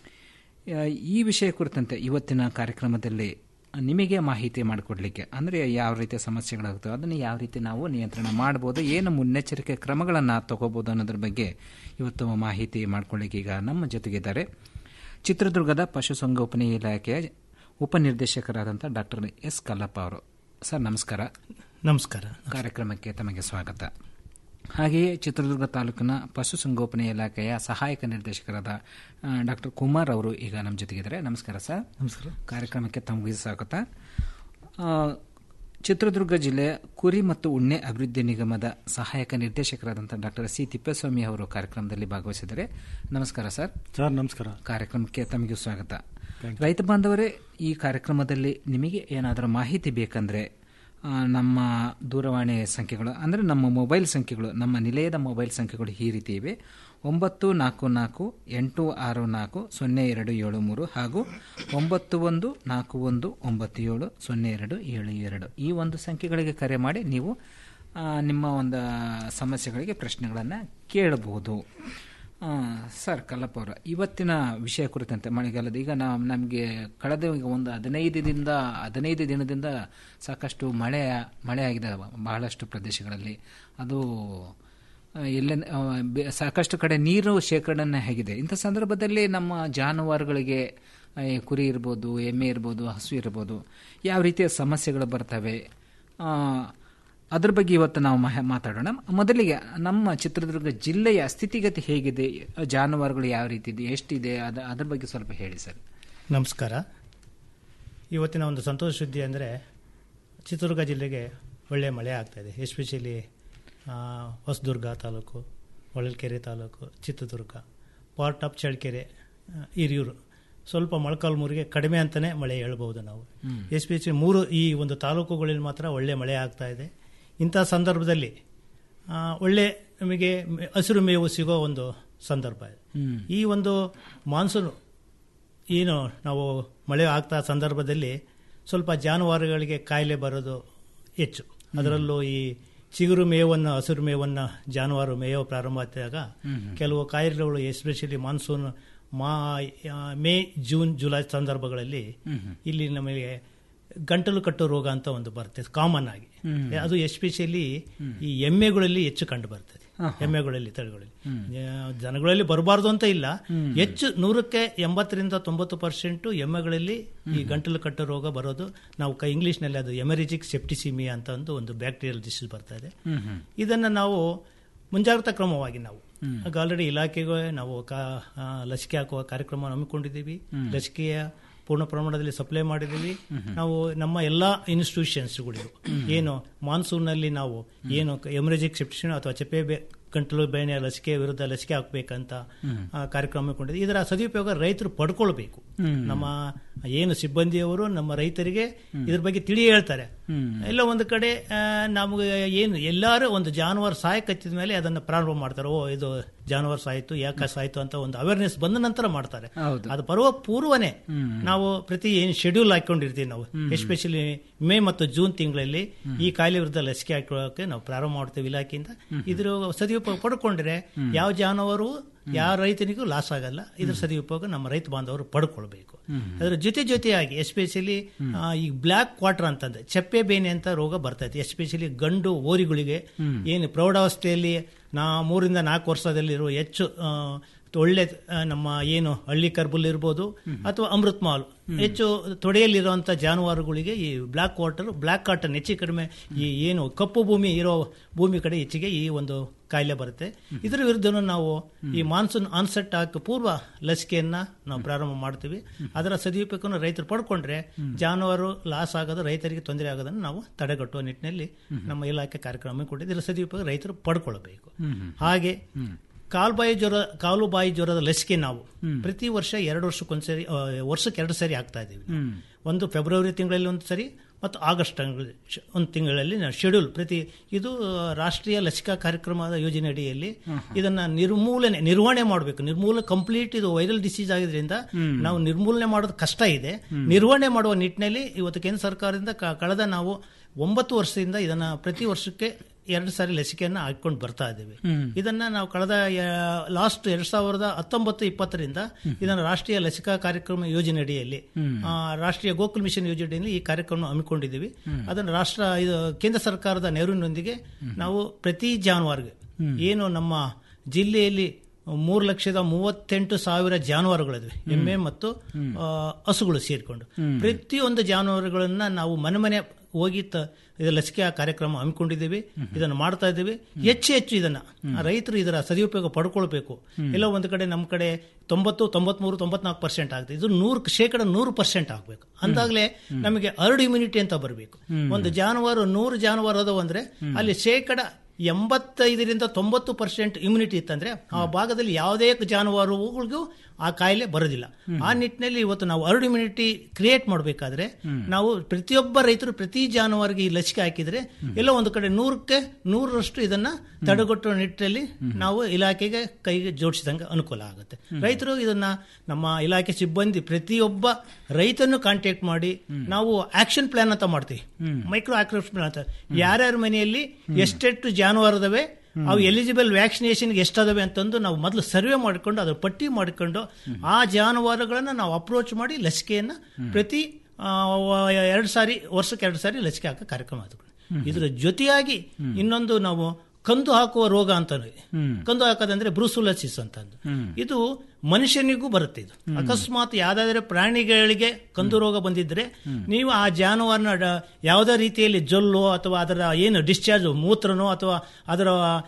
ಆ, ಈ ವಿಷಯ ಕುರಿತಂತೆ ಇವತ್ತಿನ ಕಾರ್ಯಕ್ರಮದಲ್ಲಿ ನಿಮಗೆ ಮಾಹಿತಿ ಮಾಡಿಕೊಡ್ಲಿಕ್ಕೆ ಅಂದರೆ ಯಾವ ರೀತಿಯ ಸಮಸ್ಯೆಗಳಾಗ್ತವೆ ಅದನ್ನು ಯಾವ ರೀತಿ ನಾವು ನಿಯಂತ್ರಣ ಮಾಡ್ಬೋದು ಏನು ಮುನ್ನೆಚ್ಚರಿಕೆ ಕ್ರಮಗಳನ್ನು ತಗೋಬೋದು ಅನ್ನೋದ್ರ ಬಗ್ಗೆ ಇವತ್ತು ಮಾಹಿತಿ ಮಾಡ್ಕೊಳ್ಳಿಕ್ಕೆ ಈಗ ನಮ್ಮ ಜೊತೆಗಿದ್ದಾರೆ ಚಿತ್ರದುರ್ಗದ ಪಶುಸಂಗೋಪನೆ ಇಲಾಖೆಯ ಉಪನಿರ್ದೇಶಕರಾದಂಥ ಡಾಕ್ಟರ್ ಎಸ್ ಕಲ್ಲಪ್ಪ ಅವರು ಸರ್ ನಮಸ್ಕಾರ ನಮಸ್ಕಾರ ಕಾರ್ಯಕ್ರಮಕ್ಕೆ ತಮಗೆ ಸ್ವಾಗತ ಹಾಗೆಯೇ ಚಿತ್ರದುರ್ಗ ತಾಲೂಕಿನ ಪಶುಸಂಗೋಪನೆ ಇಲಾಖೆಯ ಸಹಾಯಕ ನಿರ್ದೇಶಕರಾದ ಡಾಕ್ಟರ್ ಕುಮಾರ್ ಅವರು ಈಗ ನಮ್ಮ ಜೊತೆಗಿದ್ದಾರೆ ನಮಸ್ಕಾರ ಸರ್ ನಮಸ್ಕಾರ ಕಾರ್ಯಕ್ರಮಕ್ಕೆ ತಮಗೆ ಸ್ವಾಗತ ಆ, ಚಿತ್ರದುರ್ಗ ಜಿಲ್ಲೆಯ ಕುರಿ ಮತ್ತು ಉಣ್ಣೆ ಅಭಿವೃದ್ಧಿ ನಿಗಮದ ಸಹಾಯಕ ನಿರ್ದೇಶಕರಾದಂಥ ಡಾಕ್ಟರ್ ಸಿ ತಿಪ್ಪೇಸ್ವಾಮಿ ಅವರು ಕಾರ್ಯಕ್ರಮದಲ್ಲಿ ಭಾಗವಹಿಸಿದ್ದಾರೆ ನಮಸ್ಕಾರ ಸರ್ ಸರ್ ನಮಸ್ಕಾರ ಕಾರ್ಯಕ್ರಮಕ್ಕೆ ತಮಗೂ ಸ್ವಾಗತ ರೈತ ಬಾಂಧವರೇ ಈ ಕಾರ್ಯಕ್ರಮದಲ್ಲಿ ನಿಮಗೆ ಏನಾದರೂ ಮಾಹಿತಿ ಬೇಕಂದ್ರೆ ಆ, ನಮ್ಮ ದೂರವಾಣಿ ಸಂಖ್ಯೆಗಳು ಅಂದರೆ ನಮ್ಮ ಮೊಬೈಲ್ ಸಂಖ್ಯೆಗಳು ನಮ್ಮ ನಿಲಯದ ಮೊಬೈಲ್ ಸಂಖ್ಯೆಗಳು ಈ ರೀತಿ ಇವೆ ಒಂಬತ್ತು ನಾಲ್ಕು ನಾಲ್ಕು ಎಂಟು ಆರು ನಾಲ್ಕು ಸೊನ್ನೆ ಎರಡು ಏಳು ಮೂರು ಹಾಗೂ ಒಂಬತ್ತು ಒಂದು ನಾಲ್ಕು ಒಂದು ಒಂಬತ್ತು ಏಳು ಸೊನ್ನೆ ಎರಡು ಏಳು ಎರಡು ಈ ಒಂದು ಸಂಖ್ಯೆಗಳಿಗೆ ಕರೆ ಮಾಡಿ ನೀವು ಆ, ನಿಮ್ಮ ಒಂದು ಸಮಸ್ಯೆಗಳಿಗೆ ಪ್ರಶ್ನೆಗಳನ್ನು ಕೇಳಬಹುದು ಆ, ಸರ್ ಕಲ್ಲಪ್ಪ ಅವರ ಇವತ್ತಿನ ವಿಷಯ ಕುರಿತಂತೆ ಮಳೆಗಾಲದ ಈಗ ನಾವು ನಮಗೆ ಕಳೆದ ಈಗ ಒಂದು ಹದಿನೈದು ದಿನದ ಹದಿನೈದು ದಿನದಿಂದ ಸಾಕಷ್ಟು ಮಳೆ ಮಳೆ ಆಗಿದೆ ಬಹಳಷ್ಟು ಪ್ರದೇಶಗಳಲ್ಲಿ ಅದು ಆ, ಎಲ್ಲ ಆ, ಬೆ- ಸಾಕಷ್ಟು ಕಡೆ ನೀರು ಶೇಖರಣೆ ಆಗಿದೆ ಇಂಥ ಸಂದರ್ಭದಲ್ಲಿ ನಮ್ಮ ಜಾನುವಾರುಗಳಿಗೆ ಆ, ಈ ಕುರಿ ಇರ್ಬೋದು ಎಮ್ಮೆ ಇರ್ಬೋದು ಹಸು ಇರ್ಬೋದು ಯಾವ ರೀತಿಯ ಸಮಸ್ಯೆಗಳು ಬರ್ತವೆ ಆ, ಅದ್ರ ಬಗ್ಗೆ ಇವತ್ತು ನಾವು ಮಹ- ಮಾತಾಡೋಣ ಮೊದಲಿಗೆ ನಮ್ಮ ಚಿತ್ರದುರ್ಗ ಜಿಲ್ಲೆಯ ಸ್ಥಿತಿಗತಿ ಹೇಗಿದೆ ಜಾನುವಾರುಗಳು ಯಾವ ರೀತಿ ಇದೆ ಎಷ್ಟಿದೆ ಅದ ಅದ್ರ ಬಗ್ಗೆ ಸ್ವಲ್ಪ ಹೇಳಿ ಸರ್ ನಮಸ್ಕಾರ ಇವತ್ತಿನ ಒಂದು ಸಂತೋಷ ಸುದ್ದಿ ಅಂದರೆ ಚಿತ್ರದುರ್ಗ ಜಿಲ್ಲೆಗೆ ಒಳ್ಳೆಯ ಮಳೆ ಆಗ್ತಾಯಿದೆ ಎಸ್ಪೆಷಲಿ ಹೊಸದುರ್ಗ ತಾಲೂಕು ಹೊಳಲ್ಕೆರೆ ತಾಲೂಕು ಚಿತ್ರದುರ್ಗ ಪಾರ್ಟ್ ಆಫ್ ಚಳ್ಳಕೆರೆ ಆ, ಹಿರಿಯೂರು ಸ್ವಲ್ಪ ಮೊಳಕಾಲ್ಮೂರಿಗೆ ಕಡಿಮೆ ಅಂತಲೇ ಮಳೆ ಹೇಳ್ಬೋದು ನಾವು ಹ್ಮ್. ಎಸ್ಪೆಷಲಿ ಮೂರು ಈ ಒಂದು ತಾಲೂಕುಗಳಲ್ಲಿ ಮಾತ್ರ ಒಳ್ಳೆ ಮಳೆ ಆಗ್ತಾ ಇದೆ ಇಂಥ ಸಂದರ್ಭದಲ್ಲಿ ಆ, ಒಳ್ಳೆ ನಮಗೆ ಮೆ- ಹಸಿರು ಮೇವು ಸಿಗೋ ಒಂದು ಸಂದರ್ಭ ಇದೆ ಹ್ಮ್. ಈ ಒಂದು ಮಾನ್ಸೂನ್ ಏನು ನಾವು ಮಳೆ ಆಗ್ತಾ ಸಂದರ್ಭದಲ್ಲಿ ಸ್ವಲ್ಪ ಜಾನುವಾರುಗಳಿಗೆ ಕಾಯಿಲೆ ಬರೋದು ಹೆಚ್ಚು ಅದರಲ್ಲೂ ಈ ಚಿಗುರು ಮೇವನ್ನು ಹಸಿರು ಮೇವನ್ನು ಜಾನುವಾರು ಮೇಯೋ ಪ್ರಾರಂಭ ಆದಾಗ ಹ್ಮ್. ಕೆಲವು ಕಾಯಿಲೆಗಳು ಎಸ್ಪೆಷಲಿ ಮಾನ್ಸೂನ್ ಮಾ ಆ, ಮೇ ಜೂನ್ ಜುಲೈ ಸಂದರ್ಭಗಳಲ್ಲಿ ಹ್ಮ್. ಇಲ್ಲಿ ನಮಗೆ ಗಂಟಲು ಕಟ್ಟು ರೋಗ ಅಂತ ಒಂದು ಬರುತ್ತೆ ಕಾಮನ್ ಆಗಿ ಹ್ಮ್. ಅದು ಎಸ್ಪೆಷಲಿ ಈ ಎಮ್ಮೆಗಳಲ್ಲಿ ಹೆಚ್ಚು ಕಂಡು ಬರ್ತದೆ ಆಹಾ. ಎಮ್ಮೆಗಳಲ್ಲಿ ತಳಿಗಳಲ್ಲಿ ಹ್ಮ್. ಆ, ಜನಗಳಲ್ಲಿ ಬರಬಾರ್ದು ಅಂತ ಇಲ್ಲ ಹ್ಮ್. ಹೆಚ್ಚು ನೂರಕ್ಕೆ ಎಂಬತ್ತರಿಂದ ತೊಂಬತ್ತು ಪರ್ಸೆಂಟ್ ಎಮ್ಮೆಗಳಲ್ಲಿ ಈ ಗಂಟಲು ಕಟ್ಟು ರೋಗ ಬರೋದು ನಾವು ಕ ಇಂಗ್ಲಿಷ್ನಲ್ಲಿ ಅದು ಎಮರಿಜಿಕ್ ಸೆಪ್ಟಿಸಿಮಿಯಾ ಅಂತ ಒಂದು ಒಂದು ಬ್ಯಾಕ್ಟೀರಿಯಲ್ ಡಿಸೀಸ್ ಬರ್ತಾ ಇದೆ ಹ್ಮ್ ಹ್ಮ್. ಇದನ್ನು ನಾವು ಮುಂಜಾಗ್ರತಾ ಕ್ರಮವಾಗಿ ನಾವು ಹ್ಮ್. ಈಗ ಆಲ್ರೆಡಿ ಇಲಾಖೆಗೆ ನಾವು ಕಾ- ಆ, ಲಸಿಕೆ ಹಾಕುವ ಕಾರ್ಯಕ್ರಮ ಹಮ್ಮಿಕೊಂಡಿದ್ದೀವಿ ಹ್ಮ್. ಲಸಿಕೆಯ ಪೂರ್ಣ ಪ್ರಮಾಣದಲ್ಲಿ ಸಪ್ಲೈ ಮಾಡಿದ್ದೀವಿ ನಾವು ನಮ್ಮ ಎಲ್ಲ ಇನ್ಸ್ಟಿಟ್ಯೂಷನ್ಸ್ಗಳಿಗೂ ಏನು ಮಾನ್ಸೂನ್ನಲ್ಲಿ ನಾವು ಏನು ಎಮರೇಜಿಕ್ ಸೆಪ್ಟಿಷನ್ ಅಥವಾ ಚಪ್ಪೆ ಬೆ- ಗಂಟಲು ಬೇನೆ ಲಸಿಕೆ ವಿರುದ್ಧ ಲಸಿಕೆ ಹಾಕಬೇಕಂತ ಹ್ಮ್. ಕಾರ್ಯಕ್ರಮ ಹಮ್ಮಿಕೊಂಡಿದ್ದೀವಿ ಇದರ ಸದುಪಯೋಗ ರೈತರು ಪಡ್ಕೊಳ್ಬೇಕು ಹ್ಮ್. ನಮ್ಮ ಏನು ಸಿಬ್ಬಂದಿಯವರು ನಮ್ಮ ರೈತರಿಗೆ ಇದ್ರ ಬಗ್ಗೆ ತಿಳಿ ಹೇಳ್ತಾರೆ ಹ್ಮ್. ಎಲ್ಲ ಒಂದು ಕಡೆ ಆ, ನಮಗೆ ಏನು ಎಲ್ಲರೂ ಒಂದು ಜಾನುವಾರು ಸಾಯಕತ್ತಿದ ಮೇಲೆ ಅದನ್ನು ಪ್ರಾರಂಭ ಮಾಡ್ತಾರೆ ಓ ಇದು ಜಾನುವಾರು ಸಾಯಿತು ಯಾಕೆ ಸಾಯಿತು ಅಂತ ಒಂದು ಅವೇರ್ನೆಸ್ ಬಂದ ನಂತರ ಮಾಡ್ತಾರೆ ಹೌದು. ಅದು ಬರುವ ಪೂರ್ವನೇ ಹ್ಮ್. ನಾವು ಪ್ರತಿ ಏನು ಶೆಡ್ಯೂಲ್ ಹಾಕೊಂಡಿರ್ತೀವಿ ನಾವು ಎಸ್ಪೆಷಲಿ ಮೇ ಮತ್ತು ಜೂನ್ ತಿಂಗಳಲ್ಲಿ ಈ ಕಾಯಿಲೆ ವಿರುದ್ಧ ಲಸಿಕೆ ಹಾಕೊಳ್ಳೋಕೆ ನಾವು ಪ್ರಾರಂಭ ಮಾಡ್ತೇವೆ ಇಲಾಖೆಯಿಂದ ಇದ್ರ ಸದುಪಯೋಗ ಪಡ್ಕೊಂಡ್ರೆ ಯಾವ ಜಾನುವಾರು ಯಾವ ರೈತನಿಗೂ ಲಾಸ್ ಆಗಲ್ಲ ಇದ್ರ ಸದುಪಯೋಗ ನಮ್ಮ ರೈತ ಬಾಂಧವರು ಪಡ್ಕೊಳ್ಬೇಕು ಅದರ ಜೊತೆ ಜೊತೆಯಾಗಿ ಎಸ್ಪೆಷಲಿ ಈ ಬ್ಲ್ಯಾಕ್ ಕ್ವಾರ್ಟರ್ ಅಂತಂದ್ರೆ ಚಪ್ಪೆ ಬೇನೆ ಅಂತ ರೋಗ ಬರ್ತೈತೆ ಎಸ್ಪೆಷಲಿ ಗಂಡು ಓರಿಗಳಿಗೆ ಏನು ಪ್ರೌಢಾವಸ್ಥೆಯಲ್ಲಿ ನಾ ಮೂರಿಂದ ನಾಲ್ಕು ವರ್ಷದಲ್ಲಿರುವ ಹೆಚ್ಚು ಆ, ಒಳ್ಳೆ ಆ, ನಮ್ಮ ಏನು ಹಳ್ಳಿ ಕರ್ಬುಲ್ ಇರ್ಬೋದು ಅಥವಾ ಅಮೃತ್ ಮಾಲ್ ಹೆಚ್ಚು ತೊಡೆಯಲ್ಲಿರುವಂಥ ಜಾನುವಾರುಗಳಿಗೆ ಈ ಬ್ಲ್ಯಾಕ್ ವಾಟರ್ ಬ್ಲ್ಯಾಕ್ ಕಾಟನ್ ಹೆಚ್ಚು ಕಡಿಮೆ ಈ ಏನು ಕಪ್ಪು ಭೂಮಿ ಇರೋ ಭೂಮಿ ಕಡೆ ಹೆಚ್ಚಿಗೆ ಈ ಒಂದು ಕಾಯಿಲೆ ಬರುತ್ತೆ ಇದರ ವಿರುದ್ಧನೂ ನಾವು ಈ ಮಾನ್ಸೂನ್ ಆನ್ಸೆಟ್ ಆಗ ಪೂರ್ವ ಲಸಿಕೆಯನ್ನ ನಾವು ಪ್ರಾರಂಭ ಮಾಡ್ತೀವಿ ಅದರ ಸದುಪಯೋಗವನ್ನು ರೈತರು ಪಡ್ಕೊಂಡ್ರೆ ಜಾನುವಾರು ಲಾಸ್ ಆಗೋದು ರೈತರಿಗೆ ತೊಂದರೆ ಆಗೋದನ್ನು ನಾವು ತಡೆಗಟ್ಟುವ ನಿಟ್ಟಿನಲ್ಲಿ ನಮ್ಮ ಇಲಾಖೆ ಕಾರ್ಯಕ್ರಮ ಹಮ್ಮಿಕೊಂಡಿದೆ ಇದರ ಸದುಪಯೋಗ ರೈತರು ಪಡ್ಕೊಳ್ಬೇಕು ಹಾಗೆ ಕಾಲ್ಬಾಯಿ ಜ್ವರ ಕಾಲು ಬಾಯಿ ಜ್ವರದ ಲಸಿಕೆ ನಾವು ಪ್ರತಿ ವರ್ಷ ಎರಡು ವರ್ಷಕ್ಕೊಂದ್ಸರಿ ಆ, ವರ್ಷಕ್ಕೆ ಎರಡು ಸರಿ ಆಗ್ತಾ ಇದ್ದೀವಿ ಒಂದು ಫೆಬ್ರವರಿ ತಿಂಗಳಲ್ಲಿ ಒಂದು ಸರಿ ಮತ್ತು ಆಗಸ್ಟ್ ತಿಂಗಳಲ್ಲಿ ಶ್- ಒಂದು ತಿಂಗಳಲ್ಲಿ ನಾವು ಶೆಡ್ಯೂಲ್ ಪ್ರತಿ ಇದು ಆ, ರಾಷ್ಟ್ರೀಯ ಲಸಿಕಾ ಕಾರ್ಯಕ್ರಮದ ಯೋಜನೆ ಅಡಿಯಲ್ಲಿ ಇದನ್ನ ನಿರ್ಮೂಲನೆ ನಿರ್ವಹಣೆ ಮಾಡಬೇಕು ನಿರ್ಮೂಲ ಕಂಪ್ಲೀಟ್ ಇದು ವೈರಲ್ ಡಿಸೀಸ್ ಆಗಿದ್ರಿಂದ ನಾವು ನಿರ್ಮೂಲನೆ ಮಾಡೋದು ಕಷ್ಟ ಇದೆ ನಿರ್ವಹಣೆ ಮಾಡುವ ನಿಟ್ಟಿನಲ್ಲಿ ಇವತ್ತು ಕೇಂದ್ರ ಸರ್ಕಾರದಿಂದ ಕ- ಕಳೆದ ನಾವು ಒಂಬತ್ತು ವರ್ಷದಿಂದ ಇದನ್ನ ಪ್ರತಿ ವರ್ಷಕ್ಕೆ ಎರಡು ಸಾರಿ ಲಸಿಕೆಯನ್ನು ಹಾಕೊಂಡು ಬರ್ತಾ ಇದ್ದೀವಿ ಇದನ್ನ ನಾವು ಕಳೆದ ಲಾಸ್ಟ್ ಎರಡ್ ಸಾವಿರದ ಹತ್ತೊಂಬತ್ತು ಇಪ್ಪತ್ತರಿಂದ ಇದನ್ನ ರಾಷ್ಟ್ರೀಯ ಲಸಿಕಾ ಕಾರ್ಯಕ್ರಮ ಯೋಜನೆ ಅಡಿಯಲ್ಲಿ ಆ, ರಾಷ್ಟ್ರೀಯ ಗೋಕುಲ್ ಮಿಷನ್ ಯೋಜನೆಯಲ್ಲಿ ಈ ಕಾರ್ಯಕ್ರಮ ಹಮ್ಮಿಕೊಂಡಿದ್ದೀವಿ ಅದನ್ನು ರಾಷ್ಟ್ರ ಇದು ಕೇಂದ್ರ ಸರ್ಕಾರದ ನೆರವಿನೊಂದಿಗೆ ನಾವು ಪ್ರತಿ ಜಾನುವಾರಿಗೆ ಏನು ನಮ್ಮ ಜಿಲ್ಲೆಯಲ್ಲಿ ಮೂರು ಲಕ್ಷದ ಮೂವತ್ತೆಂಟು ಸಾವಿರ ಜಾನುವಾರುಗಳಿವೆ ಎಮ್ಮೆ ಮತ್ತು ಆ, ಹಸುಗಳು ಸೇರಿಕೊಂಡು ಪ್ರತಿಯೊಂದು ಜಾನುವಾರುಗಳನ್ನ ನಾವು ಮನೆ ಮನೆ ಹೋಗಿ ತ- ಇದು ಲಸಿಕೆ ಕಾರ್ಯಕ್ರಮ ಹಮ್ಮಿಕೊಂಡಿದ್ದೀವಿ ಇದನ್ನು ಮಾಡ್ತಾ ಇದ್ದೀವಿ ಹೆಚ್ಚು ಹೆಚ್ಚು ಇದನ್ನ ರೈತರು ಇದರ ಸದುಪಯೋಗ ಪಡ್ಕೊಳ್ಬೇಕು ಎಲ್ಲ ಒಂದು ಕಡೆ ನಮ್ಮ ಕಡೆ ತೊಂಬತ್ತು ತೊಂಬತ್ಮೂರು ತೊಂಬತ್ನಾಲ್ಕು ಪರ್ಸೆಂಟ್ ಆಗುತ್ತೆ ಇದು ನೂರು ಶೇಕಡ ನೂರು ಪರ್ಸೆಂಟ್ ಆಗಬೇಕು ಅಂದಾಗಲೇ ನಮಗೆ ಹರ್ಡ್ ಇಮ್ಯುನಿಟಿ ಅಂತ ಬರಬೇಕು ಒಂದು ಜಾನುವಾರು ನೂರು ಜಾನುವಾರು ಅದಾವ ಅಂದ್ರೆ ಅಲ್ಲಿ ಶೇಕಡ ಎಂಬತ್ತೈದರಿಂದ ತೊಂಬತ್ತು ಪರ್ಸೆಂಟ್ ಇಮ್ಯುನಿಟಿ ಇತ್ತಂದ್ರೆ ಆ ಭಾಗದಲ್ಲಿ ಯಾವುದೇ ಜಾನುವಾರುಗಳಿಗೂ ಆ ಕಾಯಿಲೆ ಬರೋದಿಲ್ಲ ಆ ನಿಟ್ಟಿನಲ್ಲಿ ಇವತ್ತು ನಾವು ಹರ್ಡ್ ಇಮ್ಯುನಿಟಿ ಕ್ರಿಯೇಟ್ ಮಾಡಬೇಕಾದ್ರೆ ನಾವು ಪ್ರತಿಯೊಬ್ಬ ರೈತರು ಪ್ರತಿ ಜಾನುವಾರಿಗೆ ಈ ಲಸಿಕೆ ಹಾಕಿದ್ರೆ ಎಲ್ಲ ಒಂದು ಕಡೆ ನೂರಕ್ಕೆ ನೂರರಷ್ಟು ಇದನ್ನ ತಡೆಗಟ್ಟುವ ನಿಟ್ಟಿನಲ್ಲಿ ನಾವು ಇಲಾಖೆಗೆ ಕೈಗೆ ಜೋಡಿಸಿದಂಗೆ ಅನುಕೂಲ ಆಗುತ್ತೆ ರೈತರು ಇದನ್ನ ನಮ್ಮ ಇಲಾಖೆ ಸಿಬ್ಬಂದಿ ಪ್ರತಿಯೊಬ್ಬ ರೈತನ್ನು ಕಾಂಟ್ಯಾಕ್ಟ್ ಮಾಡಿ ನಾವು ಆಕ್ಷನ್ ಪ್ಲಾನ್ ಅಂತ ಮಾಡ್ತೀವಿ ಮೈಕ್ರೋ ಆಕ್ಷನ್ ಪ್ಲಾನ್ ಅಂತ ಯಾರ್ಯಾರ ಮನೆಯಲ್ಲಿ ಎಷ್ಟೆಷ್ಟು ಜಾನುವಾರದವೆ ಅವು ಎಲಿಜಿಬಲ್ ವ್ಯಾಕ್ಸಿನೇಷನ್ಗೆ ಎಷ್ಟದವೆ ಅಂತಂದು ನಾವು ಮೊದಲು ಸರ್ವೆ ಮಾಡಿಕೊಂಡು ಅದ್ರ ಪಟ್ಟಿ ಮಾಡಿಕೊಂಡು ಆ ಜಾನುವಾರುಗಳನ್ನ ನಾವು ಅಪ್ರೋಚ್ ಮಾಡಿ ಲಸಿಕೆಯನ್ನ ಪ್ರತಿ ಆ, ವ- ಎರಡು ಸಾರಿ ವರ್ಷಕ್ಕೆ ಎರಡು ಸಾರಿ ಲಸಿಕೆ ಹಾಕೋ ಕಾರ್ಯಕ್ರಮ ಅದು ಇದರ ಜೊತೆಯಾಗಿ ಇನ್ನೊಂದು ನಾವು ಕಂದು ಹಾಕುವ ರೋಗ ಅಂತ ಕಂದು ಹಾಕೋದಂದ್ರೆ ಬ್ರೂಸುಲಸಿಸ್ ಅಂತಂದು ಇದು ಮನುಷ್ಯನಿಗೂ ಬರುತ್ತೆ ಇದು ಅಕಸ್ಮಾತ್ ಯಾವ್ದಾದ್ರೆ ಪ್ರಾಣಿಗಳಿಗೆ ಕಂದು ರೋಗ ಬಂದಿದ್ರೆ ನೀವು ಆ ಜಾನುವಾರನ ಡ- ಯಾವುದೇ ರೀತಿಯಲ್ಲಿ ಜೊಲ್ಲು ಅಥವಾ ಅದರ ಏನು ಡಿಸ್ಚಾರ್ಜ್ ಮೂತ್ರನೋ ಅಥವಾ ಅದರ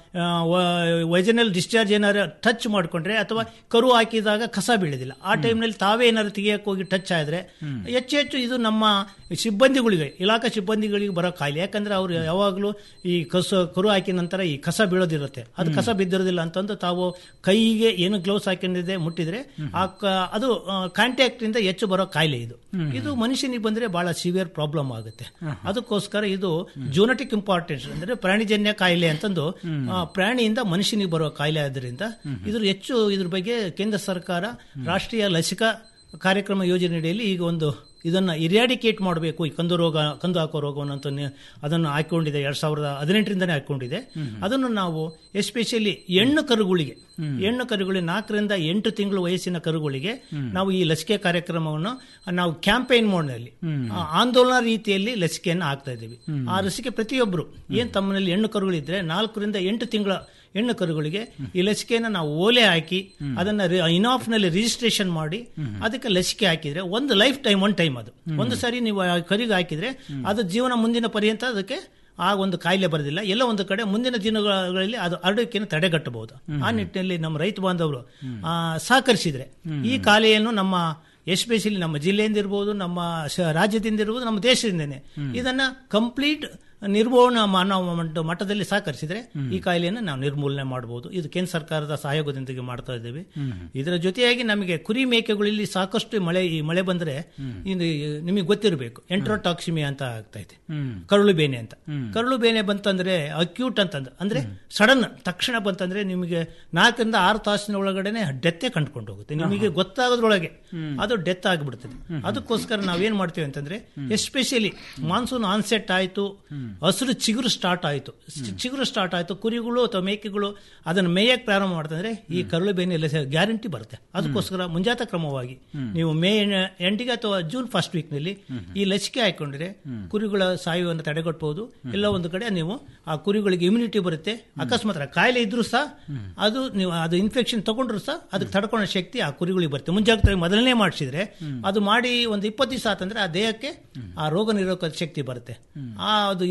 ವೈಜನಲ್ ಡಿಸ್ಚಾರ್ಜ್ ಏನಾದ್ರು ಟಚ್ ಮಾಡ್ಕೊಂಡ್ರೆ ಅಥವಾ ಕರು ಹಾಕಿದಾಗ ಕಸ ಬೀಳೋದಿಲ್ಲ ಆ ಟೈಮ್ನಲ್ಲಿ ತಾವೇ ಏನಾದ್ರು ತೆಗಿಯಕ್ಕೆ ಹೋಗಿ ಟಚ್ ಆದ್ರೆ ಹೆಚ್ಚು ಹೆಚ್ಚು ಇದು ನಮ್ಮ ಸಿಬ್ಬಂದಿಗಳಿಗೆ ಇಲಾಖಾ ಸಿಬ್ಬಂದಿಗಳಿಗೆ ಬರೋ ಕಾಯಿಲೆ ಯಾಕಂದ್ರೆ ಅವರು ಯಾವಾಗಲೂ ಈ ಕಸ ಕರು ಹಾಕಿದ ನಂತರ ಈ ಕಸ ಬೀಳೋದಿರುತ್ತೆ ಅದು ಕಸ ಬಿದ್ದಿರೋದಿಲ್ಲ ಅಂತಂದು ತಾವು ಕೈಗೆ ಏನು ಗ್ಲೌಸ್ ಹಾಕೊಂಡಿದೆ ಮುಟ್ಟಿದ್ರೆ ಆ ಕ- ಅದು ಕಾಂಟ್ಯಾಕ್ಟ್ ಇಂದ ಹೆಚ್ಚು ಬರೋ ಕಾಯಿಲೆ ಇದು ಇದು ಮನುಷ್ಯನಿಗೆ ಬಂದ್ರೆ ಬಹಳ ಸಿವಿಯರ್ ಪ್ರಾಬ್ಲಮ್ ಆಗುತ್ತೆ ಅದಕ್ಕೋಸ್ಕರ ಇದು ಜೂನಟಿಕ್ ಇಂಪಾರ್ಟೆನ್ಸ್ ಅಂದ್ರೆ ಪ್ರಾಣಿಜನ್ಯ ಕಾಯಿಲೆ ಅಂತಂದು ಆ, ಪ್ರಾಣಿಯಿಂದ ಮನುಷ್ಯನಿಗೆ ಬರುವ ಕಾಯಿಲೆ ಆದ್ದರಿಂದ ಇದ್ರ ಹೆಚ್ಚು ಇದ್ರ ಬಗ್ಗೆ ಕೇಂದ್ರ ಸರ್ಕಾರ ರಾಷ್ಟ್ರೀಯ ಲಸಿಕಾ ಕಾರ್ಯಕ್ರಮ ಯೋಜನೆಯಡಿಯಲ್ಲಿ ಈಗ ಒಂದು ಇದನ್ನ ಇರಿಯಾಡಿಕೇಟ್ ಮಾಡಬೇಕು ಈ ಕಂದು ರೋಗ ಕಂದು ಹಾಕೋ ರೋಗವನ್ನು ಅಂತ ನಿ- ಅದನ್ನು ಹಾಕೊಂಡಿದೆ ಎರಡ್ ಸಾವಿರದ ಹದಿನೆಂಟರಿಂದನೇ ಹಾಕೊಂಡಿದೆ ಅದನ್ನು ನಾವು ಎಸ್ಪೆಷಲಿ ಹೆಣ್ಣು ಕರುಗಳಿಗೆ ಹೆಣ್ಣು ಕರುಗಳಿಗೆ ನಾಲ್ಕರಿಂದ ಎಂಟು ತಿಂಗಳು ವಯಸ್ಸಿನ ಕರುಗಳಿಗೆ ನಾವು ಈ ಲಸಿಕೆ ಕಾರ್ಯಕ್ರಮವನ್ನು ನಾವು ಕ್ಯಾಂಪೇನ್ ಮೋಡ್ನಲ್ಲಿ ಆ, ಆಂದೋಲನ ರೀತಿಯಲ್ಲಿ ಲಸಿಕೆಯನ್ನು ಹಾಕ್ತಾ ಇದ್ದೀವಿ ಆ ಲಸಿಕೆ ಪ್ರತಿಯೊಬ್ಬರು ಏನ್ ತಮ್ಮನಲ್ಲಿ ಹೆಣ್ಣು ಕರುಗಳಿದ್ರೆ ನಾಲ್ಕರಿಂದ ಎಂಟು ತಿಂಗಳ ಹೆಣ್ಣು ಕರುಗಳಿಗೆ ಈ ಲಸಿಕೆಯನ್ನು ನಾವು ಓಲೆ ಹಾಕಿ ಅದನ್ನ ಇನಾಫ್ ನಲ್ಲಿ ರಿಜಿಸ್ಟ್ರೇಷನ್ ಮಾಡಿ ಅದಕ್ಕೆ ಲಸಿಕೆ ಹಾಕಿದ್ರೆ ಒಂದು ಲೈಫ್ ಟೈಮ್ ಒನ್ ಟೈಮ್ ಅದು ಒಂದು ಸಾರಿ ನೀವು ಆ ಕರಿಗೆ ಹಾಕಿದ್ರೆ ಅದು ಜೀವನ ಮುಂದಿನ ಪರ್ಯಂತ ಅದಕ್ಕೆ ಆ ಒಂದು ಕಾಯಿಲೆ ಬರೋದಿಲ್ಲ ಎಲ್ಲ ಒಂದು ಕಡೆ ಮುಂದಿನ ದಿನಗಳಲ್ಲಿ ಅದು ಹರಡುವಿಕೆಯನ್ನು ತಡೆಗಟ್ಟಬಹುದು ಆ ನಿಟ್ಟಿನಲ್ಲಿ ನಮ್ಮ ರೈತ ಬಾಂಧವರು ಆ, ಸಹಕರಿಸಿದ್ರೆ ಈ ಕಾಯಿಲೆಯನ್ನು ನಮ್ಮ ಎಸ್ಪೆಷಲಿ ನಮ್ಮ ಜಿಲ್ಲೆಯಿಂದ ಇರ್ಬೋದು ನಮ್ಮ ಶ- ರಾಜ್ಯದಿಂದ ಇರ್ಬೋದು ನಮ್ಮ ದೇಶದಿಂದನೇ ಇದನ್ನ ಕಂಪ್ಲೀಟ್ ನಿರ್ಮೂಲನಾ ಮಾನವ ಮಟ್ಟ- ಮಟ್ಟದಲ್ಲಿ ಸಹಕರಿಸಿದ್ರೆ ಈ ಕಾಯಿಲೆಯನ್ನು ನಾವು ನಿರ್ಮೂಲನೆ ಮಾಡಬಹುದು ಇದು ಕೇಂದ್ರ ಸರ್ಕಾರದ ಸಹಯೋಗದೊಂದಿಗೆ ಮಾಡ್ತಾ ಇದ್ದೇವೆ ಇದರ ಜೊತೆಯಾಗಿ ನಮಗೆ ಕುರಿ ಮೇಕೆಗಳಲ್ಲಿ ಸಾಕಷ್ಟು ಮಳೆ ಈ ಮಳೆ ಬಂದ್ರೆ ಇದು ನಿಮಗೆ ಗೊತ್ತಿರಬೇಕು ಎಂಟ್ರೋಟಾಕ್ಸಿಮಿ ಅಂತ ಆಗ್ತಾ ಇದೆ ಕರುಳು ಬೇನೆ ಅಂತ ಕರುಳು ಬೇನೆ ಬಂತಂದ್ರೆ ಅಕ್ಯೂಟ್ ಅಂತಂದ್ರೆ ಅಂದ್ರೆ ಸಡನ್ ತಕ್ಷಣ ಬಂತಂದ್ರೆ ನಿಮಗೆ ನಾಲ್ಕರಿಂದ ಆರು ತಾಸಿನ ಒಳಗಡೆನೆ ಡೆತ್ತೆ ಕಂಡುಕೊಂಡು ಹೋಗುತ್ತೆ ನಿಮಗೆ ಗೊತ್ತಾಗೋದ್ರೊಳಗೆ ಅದು ಡೆತ್ ಆಗಿಬಿಡ್ತದೆ ಅದಕ್ಕೋಸ್ಕರ ನಾವೇನ್ ಮಾಡ್ತೀವಿ ಅಂತಂದ್ರೆ ಎಸ್ಪೆಷಲಿ ಮಾನ್ಸೂನ್ ಆನ್ಸೆಟ್ ಆಯ್ತು ಹಸಿರು ಚಿಗುರು ಸ್ಟಾರ್ಟ್ ಆಯ್ತು ಚಿ- ಚಿಗುರು ಸ್ಟಾರ್ಟ್ ಆಯ್ತು ಕುರಿಗಳು ಅಥವಾ ಮೇಕೆಗಳು ಅದನ್ನು ಮೇಯಕ್ಕೆ ಪ್ರಾರಂಭ ಮಾಡ್ತಂದ್ರೆ ಈ ಕರುಳು ಬೇನೆ ಗ್ಯಾರಂಟಿ ಬರುತ್ತೆ ಅದಕ್ಕೋಸ್ಕರ ಮುಂಜಾತ ಕ್ರಮವಾಗಿ ನೀವು ಮೇ ಎಣ- ಎಂಟಿಗೆ ಅಥವಾ ಜೂನ್ ಫಸ್ಟ್ ವೀಕ್ ನಲ್ಲಿ ಈ ಲಸಿಕೆ ಹಾಕೊಂಡ್ರೆ ಕುರಿಗಳ ಸಾಯುವನ್ನು ತಡೆಗಟ್ಟಬಹುದು ಎಲ್ಲ ಒಂದು ಕಡೆ ನೀವು ಆ ಕುರಿಗಳಿಗೆ ಇಮ್ಯುನಿಟಿ ಬರುತ್ತೆ ಅಕಸ್ಮಾತ್ ಕಾಯಿಲೆ ಇದ್ರೂ ಸಹ ಅದು ನೀವು ಅದು ಇನ್ಫೆಕ್ಷನ್ ತಗೊಂಡ್ರು ಸಹ ಅದಕ್ಕೆ ತಡ್ಕೊಳ್ಳೋ ಶಕ್ತಿ ಆ ಕುರಿಗಳಿಗೆ ಬರುತ್ತೆ ಮುಂಜಾಗ್ರತೆ ಮೊದಲನೇ ಮಾಡಿಸಿದ್ರೆ ಅದು ಮಾಡಿ ಒಂದು ಇಪ್ಪತ್ತು ದಿವಸ ಆತಂದ್ರೆ ಆ ದೇಹಕ್ಕೆ ಆ ರೋಗ ನಿರೋಧಕ ಶಕ್ತಿ ಬರುತ್ತೆ ಆ ಅದು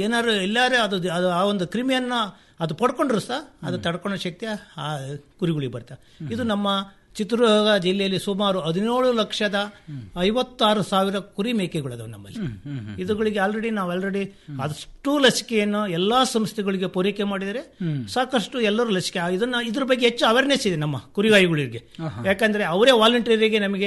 ಏನಾದ್ರು ಎಲ್ಲಾರು ಅದು ಅದು ಆ ಒಂದು ಕ್ರಿಮಿಯನ್ನ ಅದು ಪಡ್ಕೊಂಡ್ರು ಸಹ ಅದು ತಡ್ಕೊಳ್ಳೋ ಶಕ್ತಿ ಆ ಕುರಿಗಳಿಗೆ ಬರ್ತದೆ ಇದು ನಮ್ಮ ಚಿತ್ರದುರ್ಗ ಜಿಲ್ಲೆಯಲ್ಲಿ ಸುಮಾರು ಹದಿನೇಳು ಲಕ್ಷದ ಐವತ್ತಾರು ಸಾವಿರ ಕುರಿ ಮೇಕೆಗಳಿದಾವೆ ನಮ್ಮಲ್ಲಿ ಇದುಗಳಿಗೆ ಆಲ್ರೆಡಿ ನಾವು ಆಲ್ರೆಡಿ ಅಷ್ಟು ಲಸಿಕೆಯನ್ನು ಎಲ್ಲಾ ಸಂಸ್ಥೆಗಳಿಗೆ ಪೂರೈಕೆ ಮಾಡಿದರೆ ಸಾಕಷ್ಟು ಎಲ್ಲರೂ ಲಸಿಕೆ ಇದನ್ನ ಇದ್ರ ಬಗ್ಗೆ ಹೆಚ್ಚು ಅವೇರ್ನೆಸ್ ಇದೆ ನಮ್ಮ ಕುರಿಗಾಯಿಗಳಿಗೆ ಯಾಕಂದ್ರೆ ಅವರೇ ವಾಲಂಟಿಯರಿಗೆ ನಮಗೆ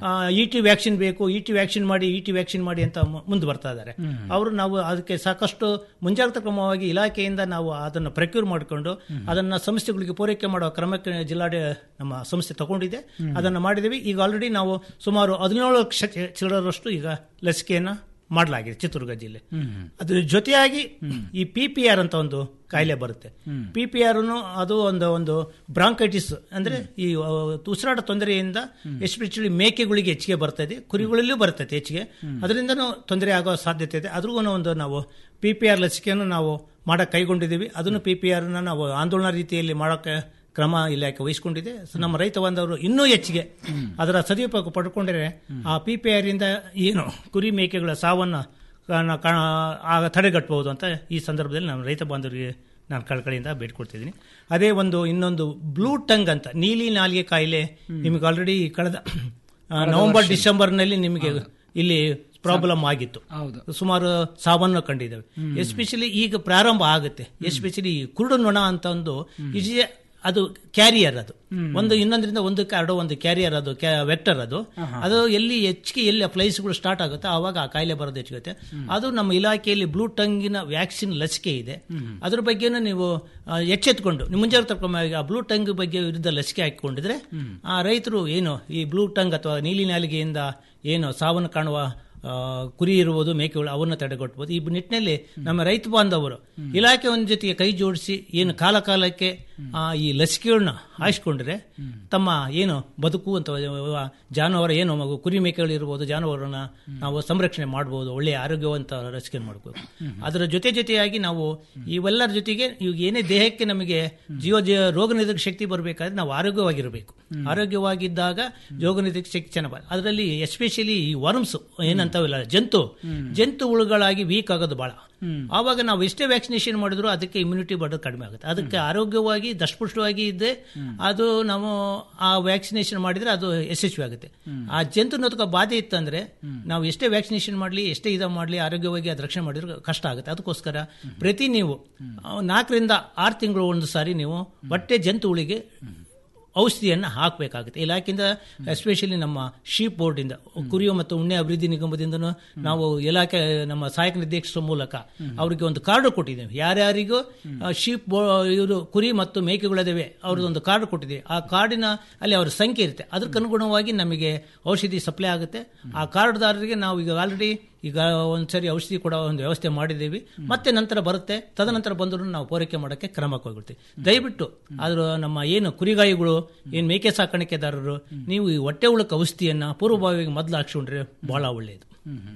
ಇ ಟಿ ವ್ಯಾಕ್ಸಿನ್ ಬೇಕು ಇ ಟಿ ವ್ಯಾಕ್ಸಿನ್ ಮಾಡಿ ಇ ಟಿ ವ್ಯಾಕ್ಸಿನ್ ಮಾಡಿ ಅಂತ ಮು- ಮುಂದೆ ಬರ್ತಾ ಇದ್ದಾರೆ ಅವರು ನಾವು ಅದಕ್ಕೆ ಸಾಕಷ್ಟು ಮುಂಜಾಗ್ರತಾ ಕ್ರಮವಾಗಿ ಇಲಾಖೆಯಿಂದ ನಾವು ಅದನ್ನು ಪ್ರಕ್ಯೂರ್ ಮಾಡಿಕೊಂಡು ಅದನ್ನ ಸಂಸ್ಥೆಗಳಿಗೆ ಪೂರೈಕೆ ಮಾಡುವ ಕ್ರಮಕ್ಕೆ ಜಿಲ್ಲಾಡ ನಮ್ಮ ಸಂಸ್ಥೆ ತಗೊಂಡಿದೆ ಅದನ್ನು ಮಾಡಿದ್ದೀವಿ ಈಗ ಆಲ್ರೆಡಿ ನಾವು ಸುಮಾರು ಹದಿನೇಳು ಲಕ್ಷ ಚಿ- ಚಿಲ್ಲರಷ್ಟು ಈಗ ಲಸಿಕೆಯನ್ನ ಮಾಡಲಾಗಿದೆ ಚಿತ್ರದುರ್ಗ ಜಿಲ್ಲೆ ಅದ್ರ ಜೊತೆಯಾಗಿ ಈ ಪಿ ಪಿ ಆರ್ ಅಂತ ಒಂದು ಕಾಯಿಲೆ ಬರುತ್ತೆ ಪಿ ಪಿ ಆರ್ ಅದು ಒಂದು ಒಂದು ಬ್ರಾಂಕೈಟಿಸ್ ಅಂದ್ರೆ ಈ ಆ, ಉಸಿರಾಟ ತೊಂದರೆಯಿಂದ ಎಸ್ಪೆಷಲಿ ಮೇಕೆಗಳಿಗೆ ಹೆಚ್ಚಿಗೆ ಬರ್ತದೆ ಕುರಿಗಳಲ್ಲೂ ಬರ್ತದೆ ಹೆಚ್ಚಿಗೆ ಅದರಿಂದನೂ ತೊಂದರೆ ಆಗೋ ಸಾಧ್ಯತೆ ಇದೆ ಅದ್ರಿಗೂ ಒಂದು ನಾವು ಪಿ ಪಿ ಆರ್ ಲಸಿಕೆಯನ್ನು ನಾವು ಮಾಡಕ್ಕೆ ಕೈಗೊಂಡಿದ್ದೀವಿ ಅದನ್ನು ಪಿ ಪಿ ಆರ್ನ ನಾವು ಆಂದೋಲನ ರೀತಿಯಲ್ಲಿ ಮಾಡೋಕ್ಕೆ ಕ್ರಮ ಇಲಾಖೆ ವಹಿಸಿಕೊಂಡಿದೆ ಸೊ ನಮ್ಮ ರೈತ ಬಾಂಧವರು ಇನ್ನೂ ಹೆಚ್ಚಿಗೆ ಅದರ ಸದುಪಯೋಗ ಪಡ್ಕೊಂಡ್ರೆ ಆ ಪಿ ಪಿ ಆರ್ ಇಂದ ಏನು ಕುರಿ ಮೇಕೆಗಳ ಸಾವನ್ನ ಕಾಣ- ಕಾಣ- ಆಗ ತಡೆಗಟ್ಟಬಹುದು ಅಂತ ಈ ಸಂದರ್ಭದಲ್ಲಿ ನಾನು ರೈತ ಬಾಂಧವರಿಗೆ ನಾನು ಕಳ್ಕಳಿಯಿಂದ ಬೇಡ್ಕೊಳ್ತಿದ್ದೀನಿ ಅದೇ ಒಂದು ಇನ್ನೊಂದು ಬ್ಲೂ ಟಂಗ್ ಅಂತ ನೀಲಿ ನಾಲಿಗೆ ಕಾಯಿಲೆ ನಿಮಗೆ ಆಲ್ರೆಡಿ ಕಳೆದ ಆ, ನವೆಂಬರ್ ಡಿಸೆಂಬರ್ನಲ್ಲಿ ನಿಮಗೆ ಇಲ್ಲಿ ಪ್ರಾಬ್ಲಮ್ ಆಗಿತ್ತು ಸುಮಾರು ಸಾವನ್ನು ಕಂಡಿದ್ದೇವೆ ಎಸ್ಪೆಷಲಿ ಈಗ ಪ್ರಾರಂಭ ಆಗುತ್ತೆ ಎಸ್ಪೆಷಲಿ ಕುರುಡು ನೊಣ ಅಂತ ಒಂದು ಇಸ್ ಅದು ಕ್ಯಾರಿಯರ್ ಅದು ಒಂದು ಇನ್ನೊಂದರಿಂದ ಒಂದಕ್ಕೆ ಹರಡೋ ಒಂದು ಕ್ಯಾರಿಯರ್ ಅದು ವೆಕ್ಟರ್ ಅದು ಅದು ಎಲ್ಲಿ ಹೆಚ್ಚಿಗೆ ಎಲ್ಲಿ ಫ್ಲೈಸ್ಗಳು ಸ್ಟಾರ್ಟ್ ಆಗುತ್ತೆ ಆವಾಗ ಆ ಕಾಯಿಲೆ ಬರೋದು ಹೆಚ್ಚಿಗುತ್ತೆ ಅದು ನಮ್ಮ ಇಲಾಖೆಯಲ್ಲಿ ಬ್ಲೂ ಟಂಗಿನ ವ್ಯಾಕ್ಸಿನ್ ಲಸಿಕೆ ಇದೆ ಅದ್ರ ಬಗ್ಗೆನೂ ನೀವು ಆ, ಎಚ್ಚೆತ್ಕೊಂಡು ನಿಮ್ಮ ಮುಂಜಾಗ್ರತಾ ಕ್ರಮವಾಗಿ ಆ ಬ್ಲೂ ಟಂಗ್ ಬಗ್ಗೆ ವಿರುದ್ಧ ಲಸಿಕೆ ಹಾಕಿಕೊಂಡಿದ್ರೆ ಆ ರೈತರು ಏನು ಈ ಬ್ಲೂ ಟಂಗ್ ಅಥವಾ ನೀಲಿ ನಾಲಿಗೆಯಿಂದ ಏನು ಸಾವನ್ನು ಕಾಣುವ ಆ, ಕುರಿ ಇರುವುದು ಮೇಕೆಗಳು ಅವನ್ನ ತಡೆಗಟ್ಟಬಹುದು ಈ ನಿಟ್ಟಿನಲ್ಲಿ ನಮ್ಮ ರೈತ ಬಾಂಧವರು ಇಲಾಖೆ ಒಂದ್ ಜೊತೆಗೆ ಕೈ ಜೋಡಿಸಿ ಏನು ಕಾಲ ಕಾಲಕ್ಕೆ ಆ, ಈ ಲಸಿಕೆಗಳನ್ನ ಹಾಯಿಸ್ಕೊಂಡ್ರೆ ತಮ್ಮ ಏನು ಬದುಕು ಅಂತ ಜಾನುವಾರು ಏನು ಮಗು ಕುರಿ ಮೇಕೆಗಳು ಇರ್ಬೋದು ಜಾನುವಾರನ್ನ ನಾವು ಸಂರಕ್ಷಣೆ ಮಾಡಬಹುದು ಒಳ್ಳೆಯ ಆರೋಗ್ಯವಂತ ಲಸಿಕೆ ಮಾಡಬೇಕು ಅದರ ಜೊತೆ ಜೊತೆಯಾಗಿ ನಾವು ಇವೆಲ್ಲರ ಜೊತೆಗೆ ಇವಾಗ ಏನೇ ದೇಹಕ್ಕೆ ನಮಗೆ ಜೀವ ಜೀವ ರೋಗ ನಿರೋಧಕ ಶಕ್ತಿ ಬರಬೇಕಾದ್ರೆ ನಾವು ಆರೋಗ್ಯವಾಗಿರಬೇಕು ಆರೋಗ್ಯವಾಗಿದ್ದಾಗ ರೋಗ ನಿರೋಧಕ ಶಕ್ತಿ ಚೆನ್ನಾಗಿ ಅದರಲ್ಲಿ ಎಸ್ಪೆಷಲಿ ಈ ವರ್ಮ್ಸ್ ಏನಂತಾವಿಲ್ಲ ಜಂತು ಜಂತು ಹುಳುಗಳಾಗಿ ವೀಕ್ ಆಗೋದು ಬಹಳ ಆವಾಗ ನಾವು ಎಷ್ಟೇ ವ್ಯಾಕ್ಸಿನೇಷನ್ ಮಾಡಿದ್ರು ಅದಕ್ಕೆ ಇಮ್ಯುನಿಟಿ ಬರೋದು ಕಡಿಮೆ ಆಗುತ್ತೆ ಅದಕ್ಕೆ ಆರೋಗ್ಯವಾಗಿ ದಷ್ಟಪುಷ್ಟವಾಗಿ ಇದ್ದೆ ಅದು ನಾವು ಆ ವ್ಯಾಕ್ಸಿನೇಷನ್ ಮಾಡಿದ್ರೆ ಅದು ಯಶಸ್ವಿ ಆಗುತ್ತೆ ಆ ಜಂತು ನೋತಕ ಬಾಧೆ ಇತ್ತಂದ್ರೆ ನಾವು ಎಷ್ಟೇ ವ್ಯಾಕ್ಸಿನೇಷನ್ ಮಾಡಲಿ ಎಷ್ಟೇ ಇದ ಮಾಡಲಿ ಆರೋಗ್ಯವಾಗಿ ಅದು ರಕ್ಷಣೆ ಮಾಡಿದ್ರೆ ಕಷ್ಟ ಆಗುತ್ತೆ ಅದಕ್ಕೋಸ್ಕರ ಪ್ರತಿ ನೀವು ಆ, ನಾಲ್ಕರಿಂದ ಆರು ತಿಂಗಳು ಒಂದು ಸಾರಿ ನೀವು ಹೊಟ್ಟೆ ಜಂತುಗಳಿಗೆ ಔಷಧಿಯನ್ನು ಹಾಕಬೇಕಾಗುತ್ತೆ ಇಲಾಖೆಯಿಂದ ಎಸ್ಪೆಷಲಿ ನಮ್ಮ ಶೀಪ್ ಬೋರ್ಡಿಂದ ಕುರಿಯು ಮತ್ತು ಉಣ್ಣೆ ಅಭಿವೃದ್ಧಿ ನಿಗಮದಿಂದನೂ ನಾವು ಇಲಾಖೆ ನಮ್ಮ ಸಹಾಯಕ ನಿರ್ದೇಶಕರ ಮೂಲಕ ಅವರಿಗೆ ಒಂದು ಕಾರ್ಡು ಕೊಟ್ಟಿದ್ದೇವೆ ಯಾರ್ಯಾರಿಗೂ ಶೀಪ್ ಇವರು ಕುರಿ ಮತ್ತು ಮೇಕೆಗಳಿದಾವೆ ಅವ್ರದ್ದು ಒಂದು ಕಾರ್ಡ್ ಕೊಟ್ಟಿದ್ದೀವಿ ಆ ಕಾರ್ಡಿನ ಅಲ್ಲಿ ಅವರ ಸಂಖ್ಯೆ ಇರುತ್ತೆ ಅದಕ್ಕೆ ಅನುಗುಣವಾಗಿ ನಮಗೆ ಔಷಧಿ ಸಪ್ಲೈ ಆಗುತ್ತೆ ಆ ಕಾರ್ಡ್ದಾರರಿಗೆ ನಾವು ಈಗ ಆಲ್ರೆಡಿ ಈಗ ಒಂದ್ಸರಿ ಔಷಧಿ ಕೊಡೋ ಒಂದು ವ್ಯವಸ್ಥೆ ಮಾಡಿದ್ದೀವಿ ಮತ್ತೆ ನಂತರ ಬರುತ್ತೆ ತದನಂತರ ಬಂದರೂ ನಾವು ಪೂರೈಕೆ ಮಾಡೋಕ್ಕೆ ಕ್ರಮ ಕೈಗೊಳ್ತೀವಿ ದಯವಿಟ್ಟು ಆದ್ರೂ ನಮ್ಮ ಏನು ಕುರಿಗಾಯಿಗಳು ಏನು ಮೇಕೆ ಸಾಕಾಣಿಕೆದಾರರು ನೀವು ಈ ಹೊಟ್ಟೆ ಉಳಕ ಔಷಧಿಯನ್ನ ಪೂರ್ವಭಾವಿಯಾಗಿ ಮೊದಲು ಹಾಕ್ಸ್ಕೊಂಡ್ರೆ ಬಹಳ ಒಳ್ಳೆಯದು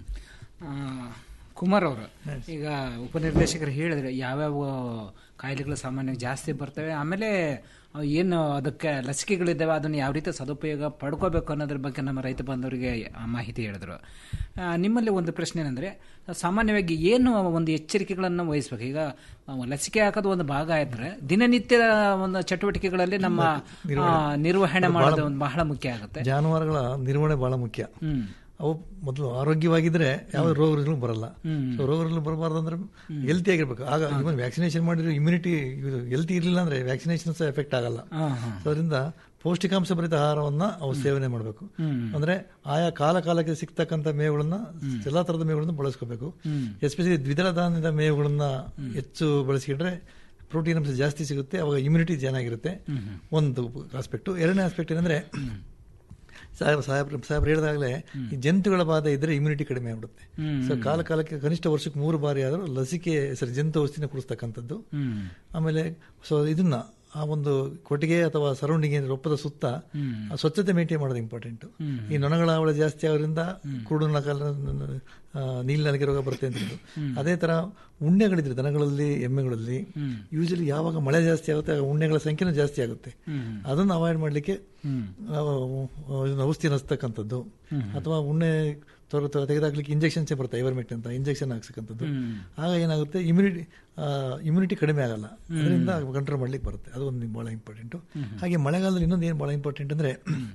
ಆ, ಕುಮಾರ್ ಅವರು ಈಗ ಉಪನಿರ್ದೇಶಕರು ಹೇಳಿದ್ರೆ ಯಾವ್ಯಾವ ಕಾಯಿಲೆಗಳು ಸಾಮಾನ್ಯವಾಗಿ ಜಾಸ್ತಿ ಬರ್ತವೆ ಆಮೇಲೆ ಅವು ಏನು ಅದಕ್ಕೆ ಲಸಿಕೆಗಳಿದ್ದಾವೆ ಅದನ್ನು ಯಾವ ರೀತಿ ಸದುಪಯೋಗ ಪಡ್ಕೋಬೇಕು ಅನ್ನೋದ್ರ ಬಗ್ಗೆ ನಮ್ಮ ರೈತ ಬಾಂಧವರಿಗೆ ಆ ಮಾಹಿತಿ ಹೇಳಿದ್ರು ಆ, ನಿಮ್ಮಲ್ಲಿ ಒಂದು ಪ್ರಶ್ನೆ ಏನಂದ್ರೆ ಸಾಮಾನ್ಯವಾಗಿ ಏನು ಒಂದು ಎಚ್ಚರಿಕೆಗಳನ್ನು ವಹಿಸ್ಬೇಕು ಈಗ ಆ, ಲಸಿಕೆ ಹಾಕೋದು ಒಂದು ಭಾಗ ಆಯ್ತಾರೆ ದಿನನಿತ್ಯದ ಒಂದು ಚಟುವಟಿಕೆಗಳಲ್ಲಿ ನಮ್ಮ ಆ, ನಿರ್ವಹಣೆ ಮಾಡೋದು ಒಂದು ಬಹಳ ಮುಖ್ಯ ಆಗುತ್ತೆ ಜಾನುವಾರುಗಳ ನಿರ್ವಹಣೆ ಬಹಳ ಮುಖ್ಯ ಅವು ಮೊದಲು ಆರೋಗ್ಯವಾಗಿದ್ರೆ ಯಾವ ರೋಗ ರುಜಿನಗಳು ಬರಲ್ಲ ಸೊ ರೋಗ ರುಜಿನಗಳು ಬರಬಾರ್ದು ಅಂದ್ರೆ ಹೆಲ್ತಿ ಆಗಿರ್ಬೇಕು ಆಗ ಇವನ್ ವ್ಯಾಕ್ಸಿನೇಷನ್ ಮಾಡಿದ್ರೆ ಇಮ್ಯುನಿಟಿ ಹೆಲ್ತಿ ಇರಲಿಲ್ಲ ಅಂದ್ರೆ ವ್ಯಾಕ್ಸಿನೇಷನ್ ಸಹ ಎಫೆಕ್ಟ್ ಆಗಲ್ಲ ಸೊ ಅದರಿಂದ ಪೌಷ್ಟಿಕಾಂಶ ಭರಿತ ಆಹಾರವನ್ನ ಅವು ಸೇವನೆ ಮಾಡಬೇಕು ಅಂದ್ರೆ ಆಯಾ ಕಾಲ ಕಾಲಕ್ಕೆ ಸಿಗ್ತಕ್ಕಂಥ ಮೇವುಗಳನ್ನ ಎಲ್ಲಾ ತರದ ಮೇವುಗಳನ್ನ ಬಳಸ್ಕೋಬೇಕು ಎಸ್ಪೆಷಲಿ ದ್ವಿದಳ ಧಾನ್ಯದ ಮೇವುಗಳನ್ನ ಹೆಚ್ಚು ಬಳಸಿಕೊಂಡ್ರೆ ಪ್ರೋಟೀನ್ ಅಂಶ ಜಾಸ್ತಿ ಸಿಗುತ್ತೆ ಅವಾಗ ಇಮ್ಯುನಿಟಿ ಚೆನ್ನಾಗಿರುತ್ತೆ ಒಂದು ಆಸ್ಪೆಕ್ಟ್ ಎರಡನೇ ಆಸ್ಪೆಕ್ಟ್ ಏನಂದ್ರೆ ಸಾಹೇಬ್ ಸಾಹೇಬ್ ಸಾಹೇಬ್ರು ಹೇಳಿದಾಗಲೇ ಈ ಜಂತುಗಳ ಬಾಧೆ ಇದ್ರೆ ಇಮ್ಯುನಿಟಿ ಕಡಿಮೆ ಆಗ್ಬಿಡುತ್ತೆ ಸೊ ಕಾಲ ಕಾಲಕ್ಕೆ ಕನಿಷ್ಠ ವರ್ಷಕ್ಕೆ ಮೂರು ಬಾರಿ ಆದರೂ ಲಸಿಕೆ ಸರಿ ಜಂತು ಔಷಧಿನ ಕುಡಿಸ್ತಕ್ಕಂಥದ್ದು ಆಮೇಲೆ ಸೊ ಇದನ್ನ ಆ ಒಂದು ಕೊಟ್ಟಿಗೆ ಅಥವಾ ಸರೌಂಡಿಂಗ್ ರೊಪ್ಪದ ಸುತ್ತ ಆ ಸ್ವಚ್ಛತೆ ಮೇಂಟೈನ್ ಮಾಡೋದು ಇಂಪಾರ್ಟೆಂಟ್ ಈ ನೊಣಗಳ ಹಾವಳಿ ಜಾಸ್ತಿ ಆಗೋದ್ರಿಂದ ಕುರುಡು ನಕಲ ನೀಲ್ ನಲಿಗೆ ರೋಗ ಬರುತ್ತೆ ಅಂತ ಹೇಳಿದ್ರು. ಅದೇ ತರ ಉಣ್ಣೆಗಳಿದ್ರೆ ದನಗಳಲ್ಲಿ ಎಮ್ಮೆಗಳಲ್ಲಿ ಯೂಶಲಿ ಯಾವಾಗ ಮಳೆ ಜಾಸ್ತಿ ಆಗುತ್ತೆ ಆಗ ಉಣ್ಣೆಗಳ ಸಂಖ್ಯೆನೂ ಜಾಸ್ತಿ ಆಗುತ್ತೆ ಅದನ್ನು ಅವಾಯ್ಡ್ ಮಾಡಲಿಕ್ಕೆ ಔಷಧಿ ಹಚ್ತಕ್ಕಂಥದ್ದು ಅಥವಾ ಉಣ್ಣೆ ತ್ವರ ತೆಗೆದಾಕ್ಲಿಕ್ಕೆ ಇಂಜೆಕ್ಷನ್ಸೇ ಬರುತ್ತೆ ಐವರ್ಮೆಕ್ಟ್ ಅಂತ ಇಂಜೆಕ್ಷನ್ ಹಾಕ್ಸಕ್ಕಂಥದ್ದು ಹ್ಮ್. ಆಗ ಏನಾಗುತ್ತೆ ಇಮ್ಯುನಿಟಿ ಇಮ್ಯುನಿಟಿ ಕಡಿಮೆ ಆಗಲ್ಲ ಅದರಿಂದ ಕಂಟ್ರೋಲ್ ಮಾಡ್ಲಿಕ್ಕೆ ಬರುತ್ತೆ ಅದು ಒಂದು ಭಾಳ ಇಂಪಾರ್ಟೆಂಟು ಹ್ಮ್. ಹಾಗೆ ಮಳೆಗಾಲದಲ್ಲಿ ಇನ್ನೊಂದು ಏನು ಭಾಳ ಇಂಪಾರ್ಟೆಂಟ್ ಅಂದರೆ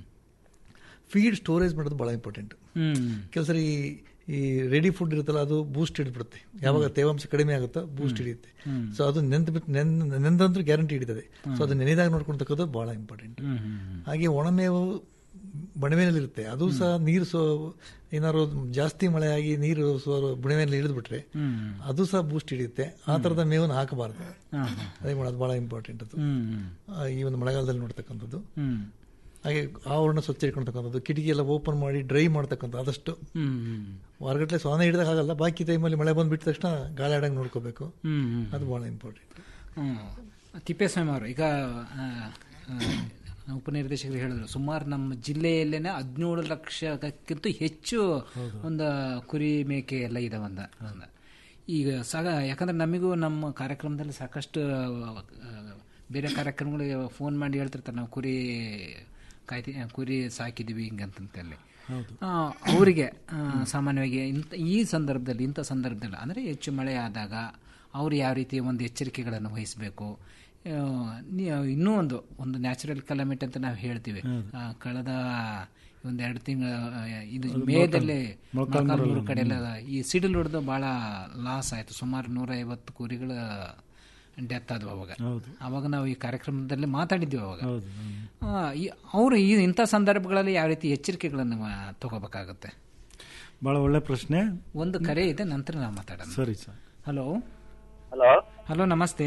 ಫೀಡ್ ಸ್ಟೋರೇಜ್ ಮಾಡೋದು ಭಾಳ ಇಂಪಾರ್ಟೆಂಟ್ ಹ್ಮ್. ಕೆಲಸ ಈ ಈ ರೆಡಿ ಫುಡ್ ಇರುತ್ತಲ್ಲ ಅದು ಬೂಸ್ಟ್ ಹಿಡಿದ್ಬಿಡುತ್ತೆ ಯಾವಾಗ ತೇವಾಂಶ ಕಡಿಮೆ ಆಗುತ್ತೋ ಬೂಸ್ಟ್ ಹಿಡಿಯುತ್ತೆ ಹ್ಮ್. ಸೊ ಅದು ನೆಂದು ಬಿಟ್ಟು ನೆನ್ ನೆಂದಂತೂ ಗ್ಯಾರಂಟಿ ಹಿಡಿತದೆ ಸೊ ಅದು ನೆನೆದಾಗ ನೋಡ್ಕೊಳ್ತಕ್ಕದ್ದು ಭಾಳ ಇಂಪಾರ್ಟೆಂಟ್ ಹ್ಮ್, ಹ್ಮ್, ಹ್ಮ್. ಹಾಗೆ ಒಣಮೇವು ಬಣವೆನಲ್ಲಿರುತ್ತೆ ಅದು ಸಹ ನೀರು ಸೋ ಏನಾದ್ರು ಜಾಸ್ತಿ ಮಳೆ ಆಗಿ ನೀರು ಸೋ ಬುಣವೆನಲ್ಲಿ ಇಳಿದ್ಬಿಟ್ರೆ ಹ್ಮ್. ಅದು ಸಹ ಬೂಸ್ಟ್ ಹಿಡಿಯುತ್ತೆ ಆ ಥರದ ಮೇವನ್ನು ಹಾಕಬಾರ್ದು ಹಾ, ಹಾ. ಅದೇ ಮಾಡೋದು ಭಾಳ ಇಂಪಾರ್ಟೆಂಟ್ ಅದು ಹ್ಮ್. ಆ, ಈ ಒಂದು ಮಳೆಗಾಲದಲ್ಲಿ ನೋಡ್ತಕ್ಕಂಥದ್ದು ಹ್ಮ್. ಹಾಗೆ ಆವರಣ ಸ್ವಚ್ಛ ಇಟ್ಕೊಳ್ತಕ್ಕಂಥದ್ದು ಕಿಟಕಿ ಎಲ್ಲ ಓಪನ್ ಮಾಡಿ ಡ್ರೈ ಮಾಡ್ತಕ್ಕಂಥ ಆದಷ್ಟು ಹ್ಮ್, ಹ್ಮ್. ಹೊರಗಟ್ಲೆ ಸ್ವಾನ ಹಿಡಿದಾಗ ಆಗಲ್ಲ ಬಾಕಿ ಟೈಮಲ್ಲಿ ಮಳೆ ಬಂದು ಬಿಟ್ಟ ತಕ್ಷಣ ಗಾಳಿ ಆಡಂಗೆ ನೋಡ್ಕೋಬೇಕು ಹ್ಮ್, ಹ್ಮ್. ಅದು ಭಾಳ ಇಂಪಾರ್ಟೆಂಟ್ ಹ್ಮ್. ತಿಪ್ಪೇಸ್ವಾಮಿ ಅವರು ಈಗ ಆ, ಆ, ಉಪನಿರ್ದೇಶಕರು ಹೇಳಿದ್ರು ಸುಮಾರು ನಮ್ಮ ಜಿಲ್ಲೆಯಲ್ಲೇನೆ ಹದಿನೇಳು ಲಕ್ಷಕ್ಕಿಂತ ಹೆಚ್ಚು ಒಂದು ಕುರಿ ಮೇಕೆ ಎಲ್ಲ ಇದಾವೆ ಅಂದ ಅಂದ. ಈಗ ಸಾಗ ಯಾಕಂದ್ರೆ ನಮಗೂ ನಮ್ಮ ಕಾರ್ಯಕ್ರಮದಲ್ಲಿ ಸಾಕಷ್ಟು ಆ, ಬೇರೆ ಕಾರ್ಯಕ್ರಮಗಳಿಗೆ ಫೋನ್ ಮಾಡಿ ಹೇಳ್ತಿರ್ತಾರೆ ನಾವು ಕುರಿ ಕಾಯ್ತಿ ಕುರಿ ಸಾಕಿದೀವಿ ಹಿಂಗಂತಂತೇಳಿ ಆ, ಅವರಿಗೆ ಆ, ಸಾಮಾನ್ಯವಾಗಿ ಇಂಥ ಈ ಸಂದರ್ಭದಲ್ಲಿ ಇಂಥ ಸಂದರ್ಭದಲ್ಲಿ ಅಂದರೆ ಹೆಚ್ಚು ಮಳೆ ಆದಾಗ ಅವರು ಯಾವ ರೀತಿ ಒಂದು ಎಚ್ಚರಿಕೆಗಳನ್ನು ವಹಿಸಬೇಕು ಆ, ನೀ- ಇನ್ನೂ ಒಂದು ಒಂದು ನ್ಯಾಚುರಲ್ ಕಲಮಿಟ್ ಅಂತ ನಾವು ಹೇಳ್ತೀವಿ ಆ, ಕಳೆದ ಒಂದು ಎರಡು ತಿಂಗಳ ಇದು ಅದು ಮೇದಲ್ಲಿ ಮೊಳಕಾಲ್- ಮೊಳಕಾಲ್ ಮೊಳಕಾಲ್ಮೂರು ಮೂರಲ್ಲಿ. ಕಡೆ ಎಲ್ಲ ಈ ಸಿಡಿಲು ಹೊಡೆದು ಭಾಳ ಲಾಸ್ ಆಯಿತು ಸುಮಾರು ನೂರ ಐವತ್ತು ಕುರಿಗಳ ಡೆತ್ ಆದವು ಅವಾಗ ಹೌದು. ಅವಾಗ ನಾವು ಈ ಕಾರ್ಯಕ್ರಮದಲ್ಲಿ ಮಾತಾಡಿದ್ವಿ ಅವಾಗ ಹೌದು ಆ, ಈ- ಅವರು ಈ ಇಂಥ ಸಂದರ್ಭಗಳಲ್ಲಿ ಯಾವ ರೀತಿ ಎಚ್ಚರಿಕೆಗಳನ್ನು ಆ, ತಗೋಬೇಕಾಗುತ್ತೆ ಬಹಳ ಒಳ್ಳೆ ಪ್ರಶ್ನೆ ಒಂದು ಕರೆ ಇದೆ ನಂತರ ನಾವು ಮಾತಾಡೋಣ ಸರಿ ಸರ್ ಹಲೋ ಹಲೋ ಹಲೋ ನಮಸ್ತೆ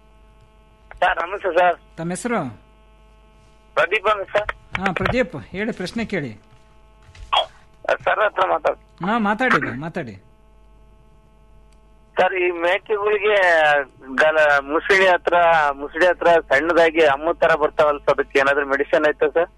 ಸರ್ ನಮಸ್ತೆ ಸರ್ ತಮ್ಮ ಹೆಸರು ಪ್ರದೀಪ್ ಅಂತ ಸರ್ ಹಾ ಪ್ರದೀಪ್ ಹೇಳಿ ಪ್ರಶ್ನೆ ಕೇಳಿ ಸರ್ ಹತ್ರ ಮಾತಾಡ್ ಹಾ ಮಾತಾಡಿ ಮಾತಾಡಿ ಸರ್ ಈ ಮೇಕೆಗಳಿಗೆ ಗಲ ಮುಸುಡಿ ಹತ್ರ ಮುಸುಡಿ ಹತ್ರ ಸಣ್ಣದಾಗಿ ಅಮ್ಮು ತರ ಬರ್ತಾವಲ್ಲ ಸರ್ ಅದಕ್ಕೆ ಏನಾದ್ರು ಮೆಡಿಸಿನ್ ಐತೆ ಸರ್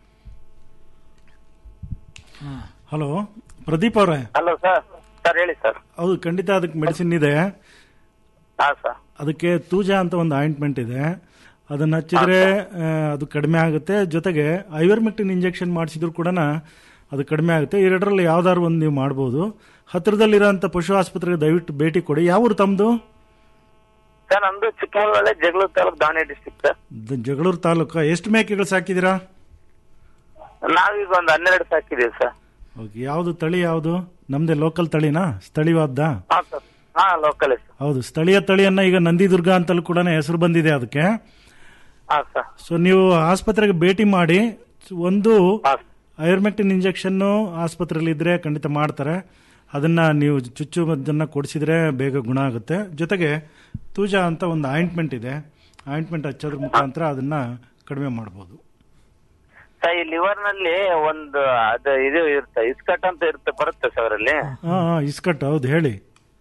ಹಲೋ ಪ್ರದೀಪ್ ಅವರೇ ಹಲೋ ಸರ್ ಸರ್ ಹೇಳಿ ಸರ್ ಹೌದು ಖಂಡಿತ ಅದಕ್ಕೆ ಮೆಡಿಸಿನ್ ಇದೆ ಹಾ ಸರ್ ಅದಕ್ಕೆ ತೂಜಾ ಅಂತ ಒಂದು ಆಯಿಂಟ್ಮೆಂಟ್ ಇದೆ ಅದನ್ನ ಹಚ್ಚಿದ್ರೆ ಆ, ಅದು ಕಡಿಮೆ ಆಗುತ್ತೆ ಜೊತೆಗೆ ಐವರ್ಮೆಕ್ಟಿನ್ ಇಂಜೆಕ್ಷನ್ ಮಾಡಿಸಿದ್ರು ಕೂಡ ಅದು ಕಡಿಮೆ ಆಗುತ್ತೆ ಎರಡರಲ್ಲಿ ಯಾವ್ದಾದ್ರು ಒಂದು ನೀವು ಮಾಡ್ಬೋದು ಹತ್ತಿರದಲ್ಲಿರೋಂಥ ಪಶು ಆಸ್ಪತ್ರೆಗೆ ದಯವಿಟ್ಟು ಭೇಟಿ ಕೊಡಿ ಯಾವ ಊರು ತಮ್ಮದು ಸರ್ ನಮ್ದು ಚಿಕ್ಕಮಗಳೂರು ಜಗಳೂರು ತಾಲೂಕು ದಾವಣಗೆರೆ ಡಿಸ್ಟಿಕ್ ಸರ್ ಜಗಳೂರು ತಾಲೂಕು ಎಷ್ಟು ಮೇಕೆಗಳು ಸಾಕಿದ್ದೀರಾ ನಾವೀಗ ಒಂದು ಹನ್ನೆರಡು ಸಾಕಿದೀವಿ ಸರ್ ಓಕೆ ಯಾವುದು ತಳಿ ಯಾವುದು ನಮ್ದೇ ಲೋಕಲ್ ತಳಿನಾ ಸ್ಥಳೀಯವಾದ ಹಾ ಸರ್ ಹಾ ಲೋಕಲ್ ಸರ್ ಹೌದು ಸ್ಥಳೀಯ ತಳಿಯನ್ನ ಈಗ ನಂದಿದುರ್ಗ ಅಂತಲೂ ಕೂಡ ಹೆಸರು ಬಂದಿದೆ ಅದಕ್ಕೆ ಹಾ ಸರ್ ಸೊ ನೀವು ಆಸ್ಪತ್ರೆಗೆ ಭೇಟಿ ಮಾಡಿ ಒಂದು ಐರ್ಮೆಕ್ಟಿನ್ ಇಂಜೆಕ್ಷನ್ ಆಸ್ಪತ್ರೆಯಲ್ಲಿ ಇದ್ರೆ ಖಂಡಿತ ಮಾಡ್ತಾರೆ ಅದನ್ನ ನೀವು ಚುಚ್ಚು ಮದ್ದನ್ನ ಕೊಡಿಸಿದ್ರೆ ಬೇಗ ಗುಣ ಆಗುತ್ತೆ ಜೊತೆಗೆ ತೂಜಾ ಅಂತ ಒಂದು ಆಯಿಂಟ್ಮೆಂಟ್ ಇದೆ ಆಯಿಂಟ್ಮೆಂಟ್ ಹಚ್ಚೋದ್ರ ಮುಖಾಂತರ ಅದನ್ನ ಕಡಿಮೆ ಮಾಡ್ಬೋದು ಸರ್ ಈ ಲಿವರ್ ನಲ್ಲಿ ಒಂದು ಅದು ಇದು ಇರುತ್ತೆ ಇಸ್ಕಟ್ ಅಂತ ಇರುತ್ತೆ ಬರುತ್ತೆ ಸರ್ ಅದರಲ್ಲಿ ಹಾ ಹಾ, ಇಸ್ಕಟ್ ಹೌದು ಹೇಳಿ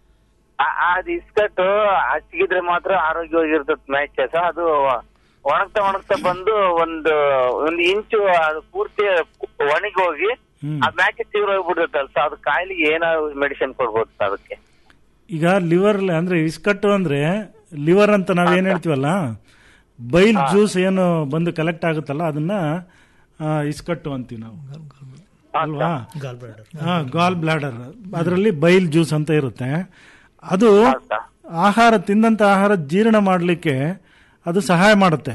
ಆ- ಅದು ಇಸ್ಕಟ್ ಹಚ್ಚಿಗಿದ್ರೆ ಮಾತ್ರ ಆರೋಗ್ಯವಾಗಿರ್ತದೆ ಮೇಕೆ ಸರ್ ಅದು ಒಣಗ್ತಾ ಒಣಗ್ತಾ ಬಂದು ಒಂದು ಒಂದು ಇಂಚು ಅದು ಪೂರ್ತಿ ಒಣಗಿ ಹೋಗಿ ಹ್ಮ್. ಆ ಮೇಕೆ ತೀವ್ರ ಹೋಗ್ಬಿಡ್ತಲ್ಲ ಸರ್ ಅದು ಕಾಯಿಲೆಗೆ ಏನಾದ್ರು ಮೆಡಿಸಿನ್ ಕೊಡ್ಬೋದು ಸರ್ ಅದಕ್ಕೆ ಈಗ ಲಿವರ್ ಅಂದ್ರೆ ಇಸ್ಕಟ್ಟು ಅಂದ್ರೆ ಲಿವರ್ ಅಂತ ನಾವೇನ್ ಹೇಳ್ತೀವಲ್ಲ ಬೈಲ್ ಜ್ಯೂಸ್ ಏನು ಬಂದು ಕಲೆಕ್ಟ್ ಆಗುತ್ತಲ್ಲ ಅದನ್ನ ಆ, ಇಸ್ಕಟ್ಟು ಅಂತೀವಿ ನಾವು ಅಲ್ವಾ ಹಾ ಗಾಲ್ ಬ್ಲಾಡರ್ ಅದರಲ್ಲಿ ಬೈಲ್ ಜ್ಯೂಸ್ ಅಂತ ಇರುತ್ತೆ ಅದು ಆಹಾರ ತಿಂದಂತ ಆಹಾರ ಜೀರ್ಣ ಮಾಡಲಿಕ್ಕೆ ಅದು ಸಹಾಯ ಮಾಡುತ್ತೆ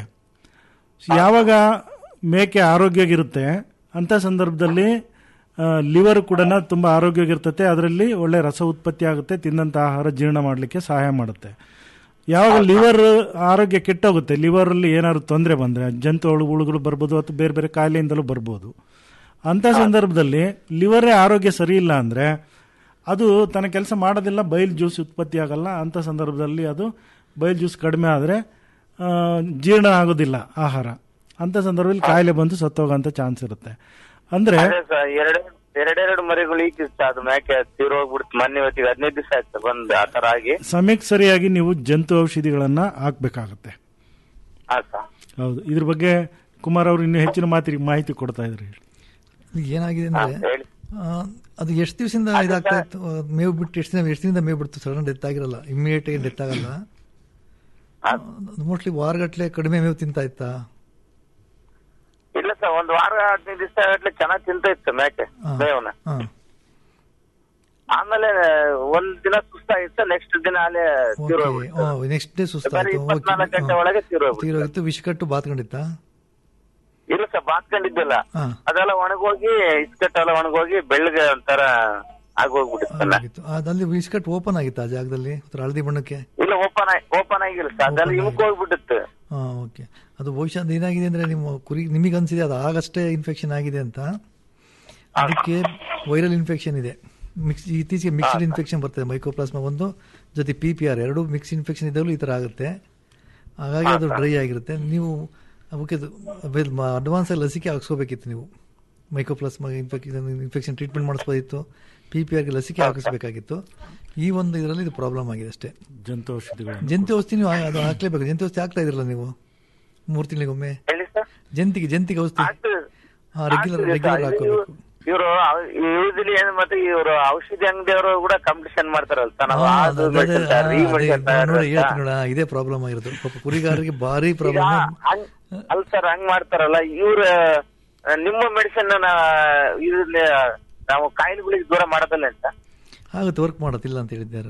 ಯಾವಾಗ ಮೇಕೆ ಆರೋಗ್ಯವಾಗಿರುತ್ತೆ ಅಂತ ಸಂದರ್ಭದಲ್ಲಿ ಲಿವರ್ ಕೂಡ ತುಂಬಾ ಆರೋಗ್ಯವಾಗಿರ್ತತೆ ಅದರಲ್ಲಿ ಒಳ್ಳೆ ರಸ ಉತ್ಪತ್ತಿ ಆಗುತ್ತೆ ತಿಂದಂತ ಆಹಾರ ಜೀರ್ಣ ಮಾಡಲಿಕ್ಕೆ ಸಹಾಯ ಮಾಡುತ್ತೆ ಯಾವಾಗ ಲಿವರ್ ಆರೋಗ್ಯ ಕೆಟ್ಟೋಗುತ್ತೆ ಲಿವರ್ ಅಲ್ಲಿ ಏನಾದ್ರು ತೊಂದರೆ ಬಂದ್ರೆ ಜಂತು ಹುಳು ಹುಳುಗಳು ಬರ್ಬೋದು ಅಥವಾ ಬೇರೆ ಬೇರೆ ಕಾಯಿಲೆಯಿಂದಲೂ ಬರ್ಬೋದು ಅಂತ ಸಂದರ್ಭದಲ್ಲಿ ಲಿವರೇ ಆರೋಗ್ಯ ಸರಿ ಇಲ್ಲ ಅಂದ್ರೆ ಅದು ತನ್ನ ಕೆಲಸ ಮಾಡೋದಿಲ್ಲ ಬೈಲ್ ಜ್ಯೂಸ್ ಉತ್ಪತ್ತಿ ಆಗಲ್ಲ ಅಂತ ಸಂದರ್ಭದಲ್ಲಿ ಅದು ಬೈಲ್ ಜ್ಯೂಸ್ ಕಡಿಮೆ ಆದರೆ ಜೀರ್ಣ ಆಗೋದಿಲ್ಲ ಆಹಾರ ಅಂತ ಸಂದರ್ಭದಲ್ಲಿ ಕಾಯಿಲೆ ಬಂದು ಸತ್ತೋಗಂತ ಚಾನ್ಸ್ ಇರುತ್ತೆ ಅಂದ್ರೆ ಅದೇ ಸರ್ ಎರಡೆ ಎರಡೆರಡು ಮರಿಗಳು ಈಗ ಅದು ಮೇಕೆ ತೀವ್ರ ಹೋಗ್ಬಿಡ್ತು ಮೊನ್ನೆ ಇವತ್ತಿಗೆ ಹದಿನೈದು ದಿವಸ ಆಯ್ತು ಬಂದು ಆ ತರ ಆಗಿ ಸಮಯಕ್ಕೆ ಸರಿಯಾಗಿ ನೀವು ಜಂತು ಔಷಧಿಗಳನ್ನ ಹಾಕ್ಬೇಕಾಗತ್ತೆ ಹಾ ಸರ್ ಹೌದು ಇದ್ರ ಬಗ್ಗೆ ಕುಮಾರ್ ಅವರು ಇನ್ನೂ ಹೆಚ್ಚಿನ ಮಾತಿ ಮಾಹಿತಿ ಕೊಡ್ತಾ ಇದ್ರಿ ಈಗ ಏನಾಗಿದೆ ಅಂದ್ರೆ ಆ, ಅದು ಎಷ್ಟು ದಿವಸದಿಂದ ಇದಾಗ್ತಾ ಇತ್ತು ಆ, ಮೇವು ಬಿಟ್ಟು ಎಷ್ಟು ದಿನ ಎಷ್ಟು ದಿನದಿಂದ ಮೇವು ಬಿಡ್ತು ಸಡನ್ ಡೆತ್ ಆಗಿರಲ್ಲ ಇಮಿಡಿಯೇಟ್ ಆಗಿ ಡೆತ್ ಆಗಲ್ಲ ಮೋಸ್ಟ್ಲಿ ವಾರಗಟ್ಲೆ ಕಡಿಮೆ ಮೇವು ತಿಂತಾ ಇತ್ತಾ ಇಲ್ಲ ಸರ್ ಒಂದ್ ವಾರ ಹದಿನೈದು ದಿವಸ ಗಟ್ಲೆ ಚೆನ್ನಾಗಿ ತಿಂತ ಇತ್ತು ಮೇಕೆ ಮೇವನ್ನ ಹಾ ಆಮೇಲೆ ಒಂದ್ ದಿನ ಸುಸ್ತಾಗಿತ್ತು ನೆಕ್ಸ್ಟ್ ದಿನ ಅಲ್ಲೇ ತೀರೋಗ್ಬಿಡ್ತು ನೆಕ್ಸ್ಟ್ ಡೇ ಬರೀ ಸುಸ್ತಾಯ್ತು ಇಪ್ಪತ್ನಾಲ್ಕು ಗಂಟೆ ಒಳಗೆ ತೀರೋಗ್ಬಿಡ್ತು ತೀರೋಗಿತ್ತು ವಿಷಕಟ್ಟು ಬಾತ್ಕೊಂಡಿತ್ತಾ ಇಲ್ಲ ಸರ್ ಬಾತ್ಕೊಂಡಿದ್ದಿಲ್ಲ ಹಾ. ಅದೆಲ್ಲ ಒಣಗೋಗಿ ಇಸ್ಕಟ್ ಎಲ್ಲ ಒಣಗೋಗಿ ಬೆಳ್ಳಗೆ ಒಂಥರ ಆಗೋಗ್ಬಿಟ್ಟಿತ್ತಲ್ಲ ಆಗಿತ್ತು ಅದಲ್ಲಿ ವಿಷಕಟ್ ಓಪನ್ ಆಗಿತ್ತು ಆ ಜಾಗದಲ್ಲಿ ಒಂಥರ ಹಳದಿ ಬಣ್ಣಕ್ಕೆ ಇಲ್ಲ ಓಪನ್ ಓಪನ್ ಆಗಿಲ್ಲ ಸರ್ ಅದೆಲ್ಲ ಇಮಕ್ ಹೋಗ್ಬಿಟ್ಟಿತ್ತು ಹಾ ಓಕೆ ಅದು ಬಹುಶಃ ಅದು ಏನಾಗಿದೆ ಅಂದ್ರೆ ನಿಮ್ಮ ಕುರಿ ನಿಮಗೆ ಅನ್ಸಿದೆ ಅದು ಆಗಷ್ಟೇ ಇನ್ಫೆಕ್ಷನ್ ಆಗಿದೆ ಅಂತ ಅದಕ್ಕೆ ವೈರಲ್ ಇನ್ಫೆಕ್ಷನ್ ಇದೆ ಮಿಕ್ಸ್ ಇತ್ತೀಚೆಗೆ ಮಿಕ್ಸ್ಡ್ ಇನ್ಫೆಕ್ಷನ್ ಬರ್ತದೆ ಮೈಕೋಪ್ಲಾಸ್ಮಾ ಒಂದು ಜೊತೆ ಪಿ ಪಿ ಆರ್ ಎರಡು ಮಿಕ್ಸ್ ಇನ್ಫೆಕ್ಷನ್ ಇದ್ದಾಗಲೂ ಈ ಥರ ಆಗುತ್ತೆ ಹಾಗಾಗಿ ಅದು ಡ್ರೈ ಆಗಿರುತ್ತೆ ನೀವು ಅವಕ್ಕೆ ಅಡ್ವಾನ್ಸ್ ಆಗಿ ಲಸಿಕೆ ಹಾಕ್ಸ್ಕೋಬೇಕಿತ್ತು ನೀವು ಮೈಕೋಪ್ಲಾಸ್ಮಾ ಇನ್ಫೆಕ್ಷನ್ ಇನ್ಫೆಕ್ಷನ್ ಟ್ರೀಟ್ಮೆಂಟ್ ಮಾಡಿಸ್ಬೋದಿತ್ತು ಪಿ ಪಿ ಆರ್ಗೆ ಲಸಿಕೆ ಹಾಕಿಸ್ಬೇಕಾಗಿತ್ತು ಈ ಒಂದು ಇದರಲ್ಲಿ ಇದು ಪ್ರಾಬ್ಲಮ್ ಆಗಿದೆ ಅಷ್ಟೇ ಜಂತು ಔಷಧಿಗಳು ಜಂತು ಔಷಧಿ ನೀವು ಆ- ಅದು ಹಾಕ್ಲೇಬೇಕು ಜಂತು ಔಷಧಿ ಹಾಕ್ತಾ ಇದ್ರಲ್ಲ ನೀವು ಮೂರು ತಿಂಗಳಿಗೊಮ್ಮೆ ಹೇಳಿ ಸರ್ ಜಂತಿಗೆ ಜಂತಿಗೆ ಔಷಧಿ ಹಾ ರೆಗ್ಯುಲರ್ ರೆಗ್ಯುಲರ್ ಹಾಕೋಬೇಕು ಇವರು ಯೂಶಲಿ ಏನ್ ಮತ್ತೆ ಇವರು ಔಷಧಿ ಅಂಗಡಿಯವರು ಕೂಡ ಕಾಂಪಿಟಿಷನ್ ಮಾಡ್ತಾರಲ್ಲ ಸರ್ ನಾವು ಹಾ, ಅದು ಅದೇ- medicine ಅದೇ- ತರ್ರಿ, ಈ ಅದೇ- medicine ನೋಡಿ ತರ್ರಿ ಹೇಳ್ತೀನಿ ಅಂತ. ನೋಡ ಇದೇ ಪ್ರಾಬ್ಲಮ್ ಆಗಿರೋದು ಪಾಪ ಕುರಿಗಾರರಿಗೆ ಭಾರಿ ಈಗ ಪ್ರಾಬ್ಲಮ್ ಹಂಗ್- ಅಲ್ಲ ಸರ್ ಹಂಗ್ ಮಾಡ್ತಾರಲ್ಲ ಇವ್ರ ನಿಮ್ಮ ಮೆಡಿಸಿನ್ ಇದನ್ನ ನಾವು ಕಾಯಿಲೆಗಳಿಗೆ ದೂರ ಮಾಡೋದಲ್ಲ ಅಂತ ಆಗುತ್ತೆ ವರ್ಕ್ ಮಾಡೋದಿಲ್ಲ ಅಂತ ಹೇಳಿದ್ದಾರೆ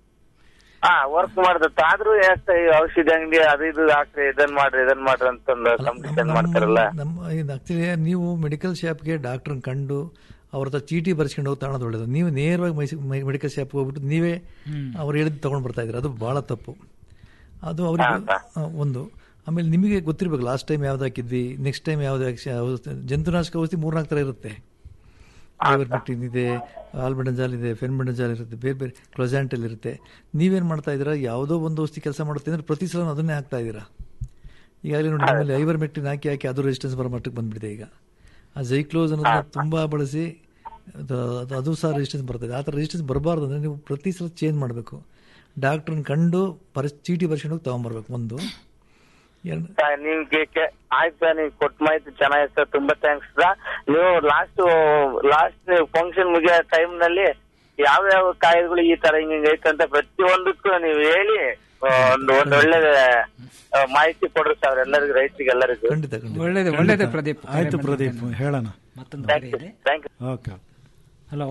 ಹಾ ವರ್ಕ್ ಮಾಡ್ದತ್ತ ಆದ್ರೂ ಯಾಕೆ ಈ ಔಷಧಿ ಅಂಗಡಿ ಅದು ಇದು ಹಾಕ್ರಿ ಇದನ್ ಮಾಡ್ರಿ ಇದನ್ ಮಾಡ್ರಿ ಅಂತಂದು ಕಾಂಪಿಟಿಷನ್ ಮಾಡ್ತಾರಲ್ಲ ನಮ್ಮ ಆಕ್ಚುಲಿ ನೀವು ಮೆಡಿಕಲ್ ಶಾಪ್ಗೆ ಡಾಕ್ಟರ್ನ ಕಂಡು ಅವ್ರ ಹತ್ರ ಚೀಟಿ ಬರ್ಸ್ಕೊಂಡು ಹೋಗಿ ತಗೊಳೋದು ಒಳ್ಳೇದು ನೀವು ನೇರವಾಗಿ ಮೆಡಿಕಲ್ ಶಾಪ್ಗೆ ಹೋಗ್ಬಿಟ್ಟು ನೀವೇ ಅವ್ರು ಹೇಳಿದ್ ತಗೊಂಡ್ ಬರ್ತಾ ಇದ್ದೀರಾ ಅದು ಬಹಳ ತಪ್ಪು ಅದು ಅವ್ರಿಗೆ ಆ, ಒಂದು ಆಮೇಲೆ ನಿಮಗೆ ಗೊತ್ತಿರ್ಬೇಕು ಲಾಸ್ಟ್ ಟೈಮ್ ಯಾವ್ದು ಹಾಕಿದ್ವಿ ನೆಕ್ಸ್ಟ್ ಟೈಮ್ ಯಾವ್ದು ಹಾಕಿ- ಔಷಧಿ- ಜಂತುನಾಶಕ ಔಷಧಿ ಮೂರ್ನಾಲ್ಕು ಥರ ಇರುತ್ತೆ ಐವರ್ಮೆಕ್ಟಿನ್ ಇದೆ ಆಲ್ಬೆಂಡಜಾಲ್ ಇದೆ ಫೆನ್ಬೆಂಡಜಾಲ್ ಇರುತ್ತೆ ಬೇರೆ ಬೇರೆ ಕ್ಲೊಜಾಂಟಲ್ ಇರುತ್ತೆ ನೀವೇನ್ ಮಾಡ್ತಾ ಇದ್ದೀರಾ ಯಾವುದೋ ಒಂದು ಔಷಧಿ ಕೆಲಸ ಮಾಡುತ್ತೆ ಅಂದ್ರೆ ಪ್ರತಿ ಸಲ ಅದನ್ನೇ ಹಾಕ್ತಾ ಇದ್ದೀರಾ ಈಗಾಗಲೇ ನೋಡಿ ಆಮೇಲೆ ಐವರ್ಮೆಕ್ಟಿನ್ ಹಾಕಿ ಹಾಕಿ ಅದು ರೆಸಿಸ್ಟೆನ್ಸ್ ಬರೋ ಮಟ್ಟಕ್ಕೆ ಬಂದ್ಬಿಟ್ಟಿದೆ ಈಗ ಆ ಜೈಕ್ಲೋಸ್ ಅನ್ನೋದನ್ನ ತುಂಬಾ ಬಳಸಿ ಅದು ಅದು- ಅದು ಸಹ ರೆಸಿಸ್ಟೆನ್ಸ್ ಬರ್ತದೆ ಆ ಥರ ರೆಸಿಸ್ಟೆನ್ಸ್ ಬರಬಾರ್ದು ಅಂದ್ರೆ ನೀವು ಪ್ರತಿ ಸಲ ಚೇಂಜ್ ಮಾಡಬೇಕು ಡಾಕ್ಟ್ರನ್ನ ಕಂಡು ಪರಿ ಚೀಟಿ ಬರ್ಸ್ಕೊಂಡು ಹೋಗಿ ತಗೊಂಬರ್ಬೇಕು ಒಂದು ಎರಡು ಸರ್, ನಿಮ್ಗೆ ಕೆ- ಆಯ್ತು ಸರ್ ನೀವು ಕೊಟ್ಟ ಮಾಹಿತಿ ಚೆನ್ನಾಗಿದೆ ಸರ್ ತುಂಬಾ ಥ್ಯಾಂಕ್ಸ್ ಸರ್ ನೀವು ಲಾಸ್ಟ್ ಲಾಸ್ಟ್ ಫಂಕ್ಷನ್ ಮುಗಿಯೋ ಟೈಮ್ ನಲ್ಲಿ ಯಾವ ಯಾವ ಕಾಯಿಲೆಗಳು ಈ ತರ ಹಿಂಗ ಹಿಂಗ್ ಐತೆ ಅಂತ ಪ್ರತಿಯೊಂದಕ್ಕೂ ನೀವು ಹೇಳಿ ಆ, ಒಂದು ಒಂದು ಒಳ್ಳೆ ಆ, ಮಾಹಿತಿ ಕೊಡ್ರಿ ಸರ್ ಎಲ್ಲರಿಗೂ ರೈತರಿಗೆ ಎಲ್ಲರಿಗೂ ಖಂಡಿತ ಒಳ್ಳೇದು ಒಳ್ಳೇದು ಪ್ರದೀಪ್ ಆಯ್ತು ಪ್ರದೀಪ್ ಹೇಳೋಣ ಮತ್ತೊಂದು ಥ್ಯಾಂಕ್ ಕರೆ ಯು ಇದೆ thank you okay hello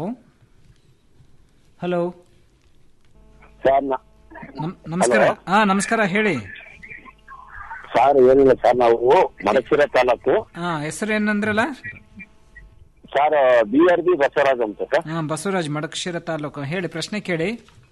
hello sir ನಮ್- ನಮಸ್ಕಾರ ಹಾ ನಮಸ್ಕಾರ ಹೇಳಿ ಸರ್ ಏನಿಲ್ಲ ಸರ್ ನಾವು ಮಡಚಿರ ತಾಲೂಕು ಹಾ ಹೆಸರು ಏನಂದ್ರಲ್ಲ sir B R B Basavaraj ಅಂತ ಸರ್ ಹಾ ಬಸವರಾಜ್ ಮಡಕಶಿರ ತಾಲೂಕು ಹೇಳಿ ಪ್ರಶ್ನೆ ಕೇಳಿ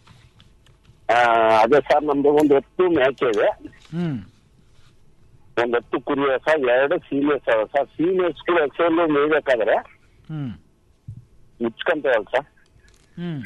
ಆ, ಅದೇ ಸರ್ ನಮ್ದು ಒಂದು ಎತ್ತು ಮೇಕೆ ಇದೆ ಹ್ಮ್ ಒಂದು ಎತ್ತು ಕುರಿ ಸರ್ ಎರಡು ಸೀನಿಯರ್ಸ್ ಅವ ಸರ್ ಸೀನಿಯರ್ಸ್ ಕೂಡ ಎಕ್ಸೆಲ್ ಮೇಯ್ಬೇಕಾದ್ರೆ ಹ್ಮ್ ಮುಚ್ಕೊಂತೇವಲ್ಲ ಸರ್ ಹ್ಮ್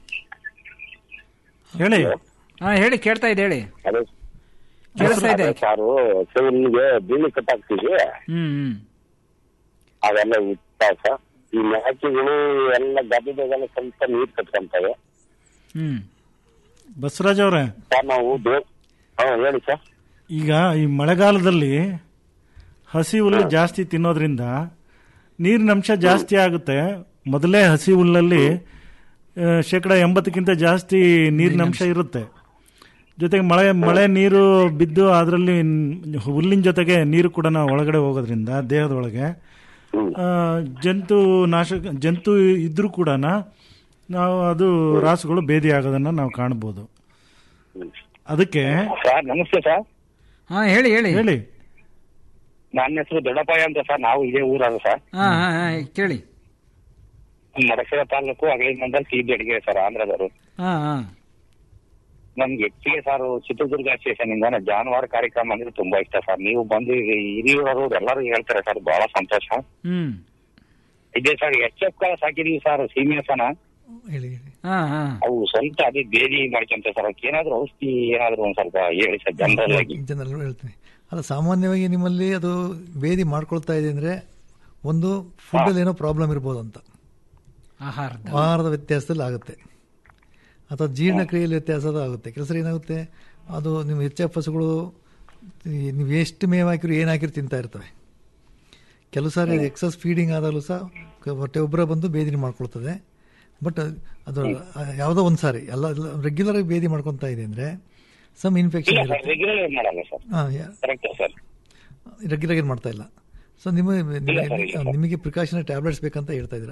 ಹೇಳಿ ಹಾ ಹೇಳಿ ಕೇಳ್ತಾ ಇದೆ ಹೇಳಿ ಅದೇ ಕೇಳಿಸ್ತಾ ಇದೆ ಸಾರು ಎಕ್ಸೆಲ್ಗೆ ಬೀಳಿ ಕಟ್ಟಾಕ್ತೀವಿ ಹ್ಮ್ ಹ್ಮ್ ಅವೆಲ್ಲ ಇತ್ತ ಸರ್ ಈ ಮೇಕೆಗಳು ಎಲ್ಲ ಗದ್ದೆದಾಗೆಲ್ಲ ಸ್ವಲ್ಪ ನೀರ್ ಕಟ್ಕೊಂತವೆ ಹ್ಮ್ ಬಸವರಾಜ್ ಅವರೇ ಸರ್ ನಾವು ದೇ- ಹಾ ಹೇಳಿ ಸರ್ ಈಗ ಈ ಮಳೆಗಾಲದಲ್ಲಿ ಹಸಿ ಹುಲ್ಲು ಜಾಸ್ತಿ ತಿನ್ನೋದ್ರಿಂದ ನೀರಿನ ಅಂಶ ಜಾಸ್ತಿ ಆಗುತ್ತೆ ಮೊದಲೇ ಹಸಿ ಹುಲ್ಲಲ್ಲಿ ಆ, ಶೇಕಡ ಎಂಬತ್ತಕ್ಕಿಂತ ಜಾಸ್ತಿ ನೀರಿನ ಅಂಶ ಇರುತ್ತೆ ಜೊತೆಗೆ ಮಳೆ ಮಳೆ ನೀರು ಬಿದ್ದು ಅದರಲ್ಲಿ ಹುಲ್ಲಿನ ಜೊತೆಗೆ ನೀರು ಕೂಡ ಒಳಗಡೆ ಹೋಗೋದ್ರಿಂದ ದೇಹದ ಒಳಗೆ ಆ, ಜಂತು ನಾಶಕ ಜಂತು ಇದ್ರೂ ಕೂಡ ನಾವು ಅದು ರಾಸುಗಳು ಭೇದಿ ಆಗೋದನ್ನ ನಾವು ಕಾಣ್ಬೋದು ಅದಕ್ಕೆ ಸರ್ ನಮಸ್ತೆ ಸರ್ ಹಾ ಹೇಳಿ ಹೇಳಿ ಹೇಳಿ ನನ್ನ ಹೆಸರು ದೊಡ್ಡಪ್ಪಯ್ಯ ಅಂತ ಸರ್ ನಾವು ಇದೇ ಊರಾಗ ಸರ್ ಹಾ ಹಾ ಹಾ ಕೇಳಿ ಮಡಕೇರ ತಾಲೂಕು ಅಗಲಿಂದ ಸಿ ಅಡಿಗೆ ಸರ್ ಆಂಧ್ರದವರು ಹಾ ಹಾ ನಮ್ಗೆ ಹೆಚ್ಚಿಗೆ ಸರ್ ಚಿತ್ರದುರ್ಗ ಸ್ಟೇಷನ್ ಇಂದ ಜಾನುವಾರು ಕಾರ್ಯಕ್ರಮ ಅಂದ್ರೆ ತುಂಬಾ ಇಷ್ಟ ಸರ್ ನೀವು ಬಂದು ಈಗ ಹಿರಿಯವರು ಎಲ್ಲರೂ ಹೇಳ್ತಾರೆ ಸರ್ ಬಹಳ ಸಂತೋಷ ಹ್ಮ್ ಇದೆ ಸರ್ ಎಚ್ ಎಫ್ ಸಾಕಿದೀವಿ ಸರ್ ಸೀನಿಯರ್ಸನ ಹಾ ಹಾ ಅವು ಸ್ವಂತ ಅದೇ ಬೇದಿ ಮಾಡ್ಕೊಂತ ಸರ್ ಅವಕ್ಕೆ ಏನಾದ್ರು ಔಷಧಿ ಏನಾದ್ರು ಒಂದ್ ಸ್ವಲ್ಪ ಹೇಳಿ ಸರ್ ಜನರಲ್ ಆಗಿ ಜನರಲ್ ಹೇಳ್ತೀನಿ ಅಲ್ಲ ಸಾಮಾನ್ಯವಾಗಿ ನಿಮ್ಮಲ್ಲಿ ಅದು ಬೇದಿ ಮಾಡ್ಕೊಳ್ತಾ ಇದೆ ಅಂದ್ರೆ ಒಂದು ಫುಡ್ ಅಲ್ಲಿ ಏನೋ ಪ್ರಾಬ್ಲಮ್ ಇರ್ಬೋದು ಅಂತ ಆಹಾರದ ಆಹಾರದ ವ್ಯತ್ಯಾಸದಲ್ಲಿ ಆಗುತ್ತೆ ಅಥವಾ ಜೀರ್ಣಕ್ರಿಯೆಯಲ್ಲಿ ವ್ಯತ್ಯಾಸ ಆಗುತ್ತೆ ಕೆಲಸ ಏನಾಗುತ್ತೆ ಅದು ನಿಮ್ಮ ಎಚ್ ಎಫ್ ಹಸುಗಳು ಈ ನೀವು ಎಷ್ಟು ಮೇವು ಹಾಕಿದ್ರು ಏನು ಹಾಕಿದ್ರು ತಿಂತಾ ಇರ್ತವೆ ಕೆಲವು ಸಾರಿ ಎಕ್ಸಸ್ ಫೀಡಿಂಗ್ ಆದಾಗಲೂ ಸಹ ಕ- ಹೊಟ್ಟೆ ಒಬ್ಬರ ಬಂದು ಬೇದಿ ಮಾಡ್ಕೊಳ್ತದೆ ಬಟ್ ಅದು ಯಾವುದೋ ಒಂದು ಸಾರಿ ಎಲ್ಲ ರೆಗ್ಯುಲರ್ ಆಗಿ ಬೇದಿ ಮಾಡ್ಕೊತಾ ಇದೆ ಅಂದ್ರೆ ಸಮ್ ಇನ್ಫೆಕ್ಷನ್ ಇಲ್ಲ ಸರ್ ಇರುತ್ತೆ ರೆಗ್ಯುಲರ್ ಮಾಡಲ್ಲ ಸರ್ ಹಾಂ ಕರೆಕ್ಟ್ ಸರ್ ರೆಗ್ಯುಲರ್ ಆಗಿ ಮಾಡ್ತಾ ಇಲ್ಲ ಸೊ ನಿಮ್ಮ ಇಲ್ಲ ನಿಮಗೆ- ಸರ್, ಇಲ್ಲ ಸರ್. ನಿಮಗೆ ಪ್ರಿಕಾಷನರಿ ಟ್ಯಾಬ್ಲೆಟ್ಸ್ ಬೇಕಂತ ಹೇಳ್ತಾ ಇದ್ದೀರಾ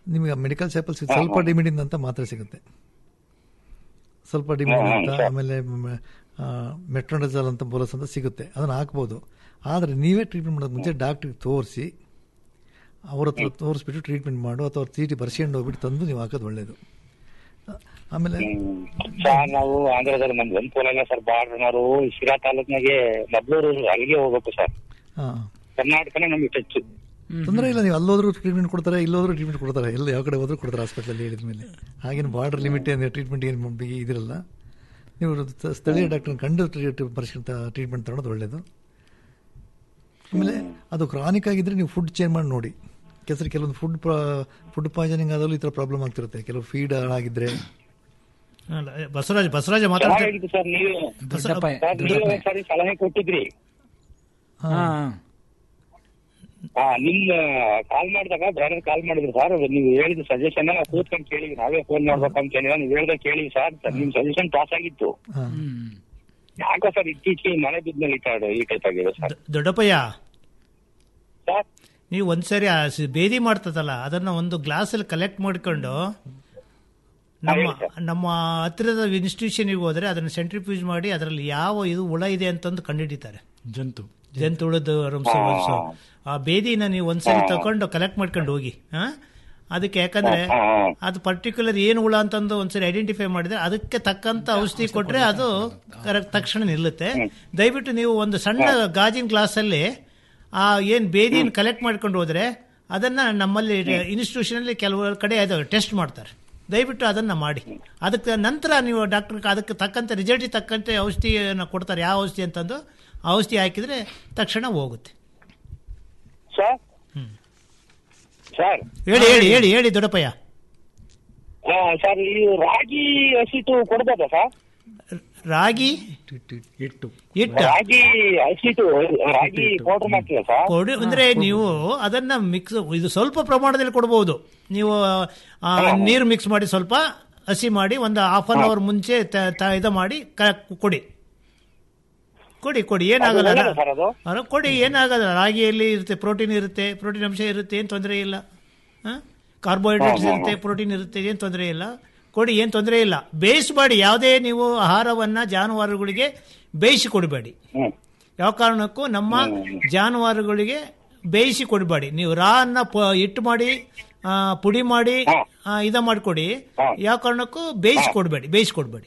ನಿಮಗೆ ಮೆಡಿಕಲ್ ಶಾಪಲ್ಲಿ ಸಿಗುತ್ತೆ ಸ್ವಲ್ಪ ಡಿಮಿಡಿನ್ ಅಂತ ಮಾತ್ರೆ ಸಿಗುತ್ತೆ ಸ್ವಲ್ಪ ಡಿಮಿಡಿನ್ ಹ್ಮ್, ಅಂತ ಸರ್. ಆಮೇಲೆ ಮೆಟ್ರೋನಜಲ್ ಅಂತ ಬೋಲಸ್ ಅಂತ ಸಿಗುತ್ತೆ ಅದನ್ನು ಹಾಕ್ಬೋದು ಆದರೆ ನೀವೇ ಟ್ರೀಟ್ಮೆಂಟ್ ಮಾಡೋದು ಮುಂಚೆ ಡಾಕ್ಟ್ರಿಗೆ ತೋರಿಸಿ ಅವ್ರ ಹತ್ರ ತೋರಿಸ್ಬಿಟ್ಟು ಟ್ರೀಟ್ಮೆಂಟ್ ಮಾಡು ಅಥವಾ ಅವ್ರ ಚೀಟಿ ಬರ್ಸ್ಕೊಂಡು ಹೋಗ್ಬಿಟ್ಟು ತಂದು ನೀವು ಹಾಕೋದು ಒಳ್ಳೇದು ಆಮೇಲೆ ಸರ್ ನಾವು ಆಂಧ್ರದಲ್ಲಿ ನಮ್ದು ಒಂದು ಪೋಲ ಇಲ್ಲ ಸರ್ ಬಾರ್ಡ್ರನವರು ಶಿರಾ ತಾಲೂಕ್ನಾಗೆ ಮದ್ಲೂರು ಅಲ್ಲಿಗೆ ಹೋಗ್ಬೇಕು ಸರ್ ಹಾಂ ಕರ್ನಾಟಕನೇ ನಮ್ಗೆ ಟಚ್ ತೊಂದರೆ ಇಲ್ಲ ನೀವು ಅಲ್ಲೋದ್ರೂ ಟ್ರೀಟ್ಮೆಂಟ್ ಕೊಡ್ತಾರೆ ಇಲ್ಲೋದ್ರೂ ಟ್ರೀಟ್ಮೆಂಟ್ ಕೊಡ್ತಾರೆ ಎಲ್ಲ ಯಾವ ಕಡೆ ಹೋದ್ರೂ ಕೊಡ್ತಾರೆ ಹಾಸ್ಪಿಟಲ್ ಹೇಳಿದ ಮೇಲೆ ಹಾಗೇನು ಬಾರ್ಡರ್ ಲಿಮಿಟ್ ಏನು ಟ್ರೀಟ್ಮೆಂಟ್ ಏನು ಇದಿರಲ್ಲ ನೀವು ತ- ಸ್ಥಳೀಯ ಡಾಕ್ಟರ್ ಕಂಡು ಪರಿಷ್ಕೃತ ಟ್ರೀಟ್ಮೆಂಟ್ ತಗೊಳೋದು ಒಳ್ಳೇದು ಆಮೇಲೆ ಅದು ಕ್ರಾನಿಕ್ ಆಗಿದ್ರೆ ನೀವು ಫುಡ್ ಚೇಂಜ್ ಮಾಡಿ ನೋಡಿ ಕೆಲಸ ಕೆಲವೊಂದು ಫುಡ್ ಫುಡ್ ಪಾಯ್ಸನಿಂಗ್ ಆದಲ್ಲೂ ಈ ಥರ ಪ್ರಾಬ್ಲಮ್ ಆಗ್ತಿರುತ್ತೆ ಕೆಲವು ಫೀಡ್ ಹಾಳಾಗಿದ್ರೆ ಅಲ್ಲ, ಬಸವರಾಜ್ ಬಸವರಾಜ ಮಾತಾಡ್ತಾರೆ ಚೆನ್ನಾಗಿತ್ತು ಸರ್ ನೀವು ದೊಡ್ಡಪ್ಪ ಸರ್ ನೀವು ಒಂದ್ಸರಿ ಸಲಹೆ ಕೊಟ್ಟಿದ್ರಿ ಹಾ ಹಾ ನಿಮ್ ಕಾಲ್ ಮಾಡಿದಾಗ ಬ್ರದರ್ ಕಾಲ್ ಮಾಡಿದ್ರು ಸರ್ ನೀವು ಹೇಳಿದ ಸಜೆಷನ್ ನಾವು ಕೂತ್ಕೊಂಡು ಕೇಳಿದ್ವಿ ನಾವೇ ಫೋನ್ ಮಾಡ್ಬೇಕು ಅಂತ ಹೇಳಿದ್ರೆ ನೀವು ಹೇಳ್ದಾಗ ಕೇಳಿ ಸರ್ ನಿಮ್ ಸಜೆಷನ್ ಪಾಸ್ ಆಗಿತ್ತು ಯಾಕೋ ಸರ್ ಇತ್ತೀಚೆಗೆ ಈ ಮಳೆ ಬಿದ್ಮೇಲೆ ಈ ಟೈಪ್ ಈ ಟೈಪ್ ಆಗಿದೆ ಸರ್ ದೊಡ್ಡಪ್ಪಯ್ಯ ಸರ್ ನೀವು ಒಂದ್ಸರಿ ಆ ಸಿ- ಬೇದಿ ಮಾಡ್ತದಲ್ಲ ಅದನ್ನ ಒಂದು ಗ್ಲಾಸಲ್ಲಿ ಕಲೆಕ್ಟ್ ಮಾಡ್ಕೊಂಡು ನಮ್ಮ ನಮ್ಮ ಹತ್ತಿರದ ಇನ್ಸ್ಟಿಟ್ಯೂಷನ್ಗೆ ಹೋದ್ರೆ ಅದನ್ನ ಸೆಂಟ್ರಿಫ್ಯೂಜ್ ಮಾಡಿ ಅದರಲ್ಲಿ ಯಾವ ಇದು ಹುಳ ಇದೆ ಅಂತಂದು ಕಂಡುಹಿಡಿತಾರೆ ಜಂತು ಜಂತು ಹುಳದ ರಂಸ ಹೊಲ್ಸು. ಆ ಬೇದಿನ ನೀವು ಒಂದ್ಸರಿ ತಕೊಂಡು ಕಲೆಕ್ಟ್ ಮಾಡ್ಕೊಂಡು ಹೋಗಿ ಹಾ ಅದಕ್ಕೆ ಯಾಕಂದ್ರೆ ಅದು ಪರ್ಟಿಕ್ಯುಲರ್ ಏನು ಹುಳ ಅಂತಂದು ಒಂದ್ಸರಿ ಐಡೆಂಟಿಫೈ ಮಾಡಿದ್ರೆ ಅದಕ್ಕೆ ತಕ್ಕಂತ ಔಷಧಿ ಕೊಟ್ರೆ ಅದು ಕರೆಕ್ಟ್ ತಕ್ಷಣ ನಿಲ್ಲುತ್ತೆ ದಯವಿಟ್ಟು ನೀವು ಒಂದು ಸಣ್ಣ ಗಾಜಿನ ಗ್ಲಾಸಲ್ಲಿ ಆ ಏನ್ ಬೇದಿನ ಕಲೆಕ್ಟ್ ಮಾಡ್ಕೊಂಡು ಹೋದ್ರೆ ಅದನ್ನ ನಮ್ಮಲ್ಲಿ ಇನ್ಸ್ಟಿಟ್ಯೂಷನ್ ಅಲ್ಲಿ ಕೆಲವು ಕಡೆ ಅದು ಟೆಸ್ಟ್ ಮಾಡ್ತಾರೆ ದಯವಿಟ್ಟು ಅದನ್ನ ಮಾಡಿ ಅದಕ್ಕೆ ನಂತರ ನೀವು ಡಾಕ್ಟರ್ ಅದಕ್ಕೆ ತಕ್ಕಂತೆ ರಿಸಲ್ಟ್ ತಕ್ಕಂತೆ ಔಷಧಿಯನ್ನು ಕೊಡ್ತಾರೆ ಯಾವ ಔಷಧಿ ಅಂತಂದು ಆ ಔಷಧಿ ಹಾಕಿದ್ರೆ ತಕ್ಷಣ ಹೋಗುತ್ತೆ ಸರ್ ಸರ್ ಹೇಳಿ ಹೇಳಿ ಹೇಳಿ ಹೇಳಿ ದೊಡ್ಡಪ್ಪಯ್ಯ ಆ, ಸರ್ ಈ ರಾಗಿ ಹಸಿಟ್ಟು ಕೊಡ್ಬೋದಾ ಸರ್ ರಾಗಿ ಇಟ್ಟು ಹಿಟ್ಟು ರಾಗಿ ಹಸಿಟ್ಟು ರಾಗಿ ಪೌಡರ್ ಮಾಡ್ತೀರಾ ಸರ್ ಕೊಡಿ ಅಂದ್ರೆ ನೀವು ಅದನ್ನ ಮಿಕ್ಸ್ ಇದು ಸ್ವಲ್ಪ ಪ್ರಮಾಣದಲ್ಲಿ ಕೊಡಬಹುದು ನೀವು ಆ, ನೀರು ಮಿಕ್ಸ್ ಮಾಡಿ ಸ್ವಲ್ಪ ಹಸಿ ಮಾಡಿ ಒಂದು ಹಾಫ್ ಅನ್ ಅವರ್ ಮುಂಚೆ ತ- ತ- ಇದು ಮಾಡಿ ಕ- ಕೊಡಿ ಕೊಡಿ ಕೊಡಿ ಏನಾಗಲ್ಲ ಅದು ಒಳ್ಳೆದಾ ಸರ್ ಅದು? ಅಲ್ಲ, ಕೊಡಿ ಏನಾಗಲ್ಲ ರಾಗಿಯಲ್ಲಿ ಇರುತ್ತೆ ಪ್ರೋಟೀನ್ ಇರುತ್ತೆ ಪ್ರೋಟೀನ್ ಅಂಶ ಇರುತ್ತೆ ಏನು ತೊಂದರೆ ಇಲ್ಲ ಕಾರ್ಬೋಹೈಡ್ರೇಟ್ಸ್ ಇರುತ್ತೆ ಪ್ರೋಟೀನ್ ಇರುತ್ತೆ ಏನು ತೊಂದರೆ ಇಲ್ಲ ಕೊಡಿ ಏನು ತೊಂದರೆ ಇಲ್ಲ ಬೇಯಿಸಬೇಡಿ ಯಾವುದೇ ನೀವು ಆಹಾರವನ್ನ ಜಾನುವಾರುಗಳಿಗೆ ಬೇಯಿಸಿ ಕೊಡಬೇಡಿ ಯಾವ ಕಾರಣಕ್ಕೂ ನಮ್ಮ ಜಾನುವಾರುಗಳಿಗೆ ಬೇಯಿಸಿ ಕೊಡಬೇಡಿ ನೀವು ರಾ ಅನ್ನ ಪ- ಹಿಟ್ಟು ಮಾಡಿ ಆ, ಪುಡಿ ಮಾಡಿ ಆ, ಇದ ಮಾಡಿಕೊಡಿ ಯಾವ ಕಾರಣಕ್ಕೂ ಬೇಯಿಸಿ ಕೊಡಬೇಡಿ ಬೇಯಿಸಿ ಕೊಡಬೇಡಿ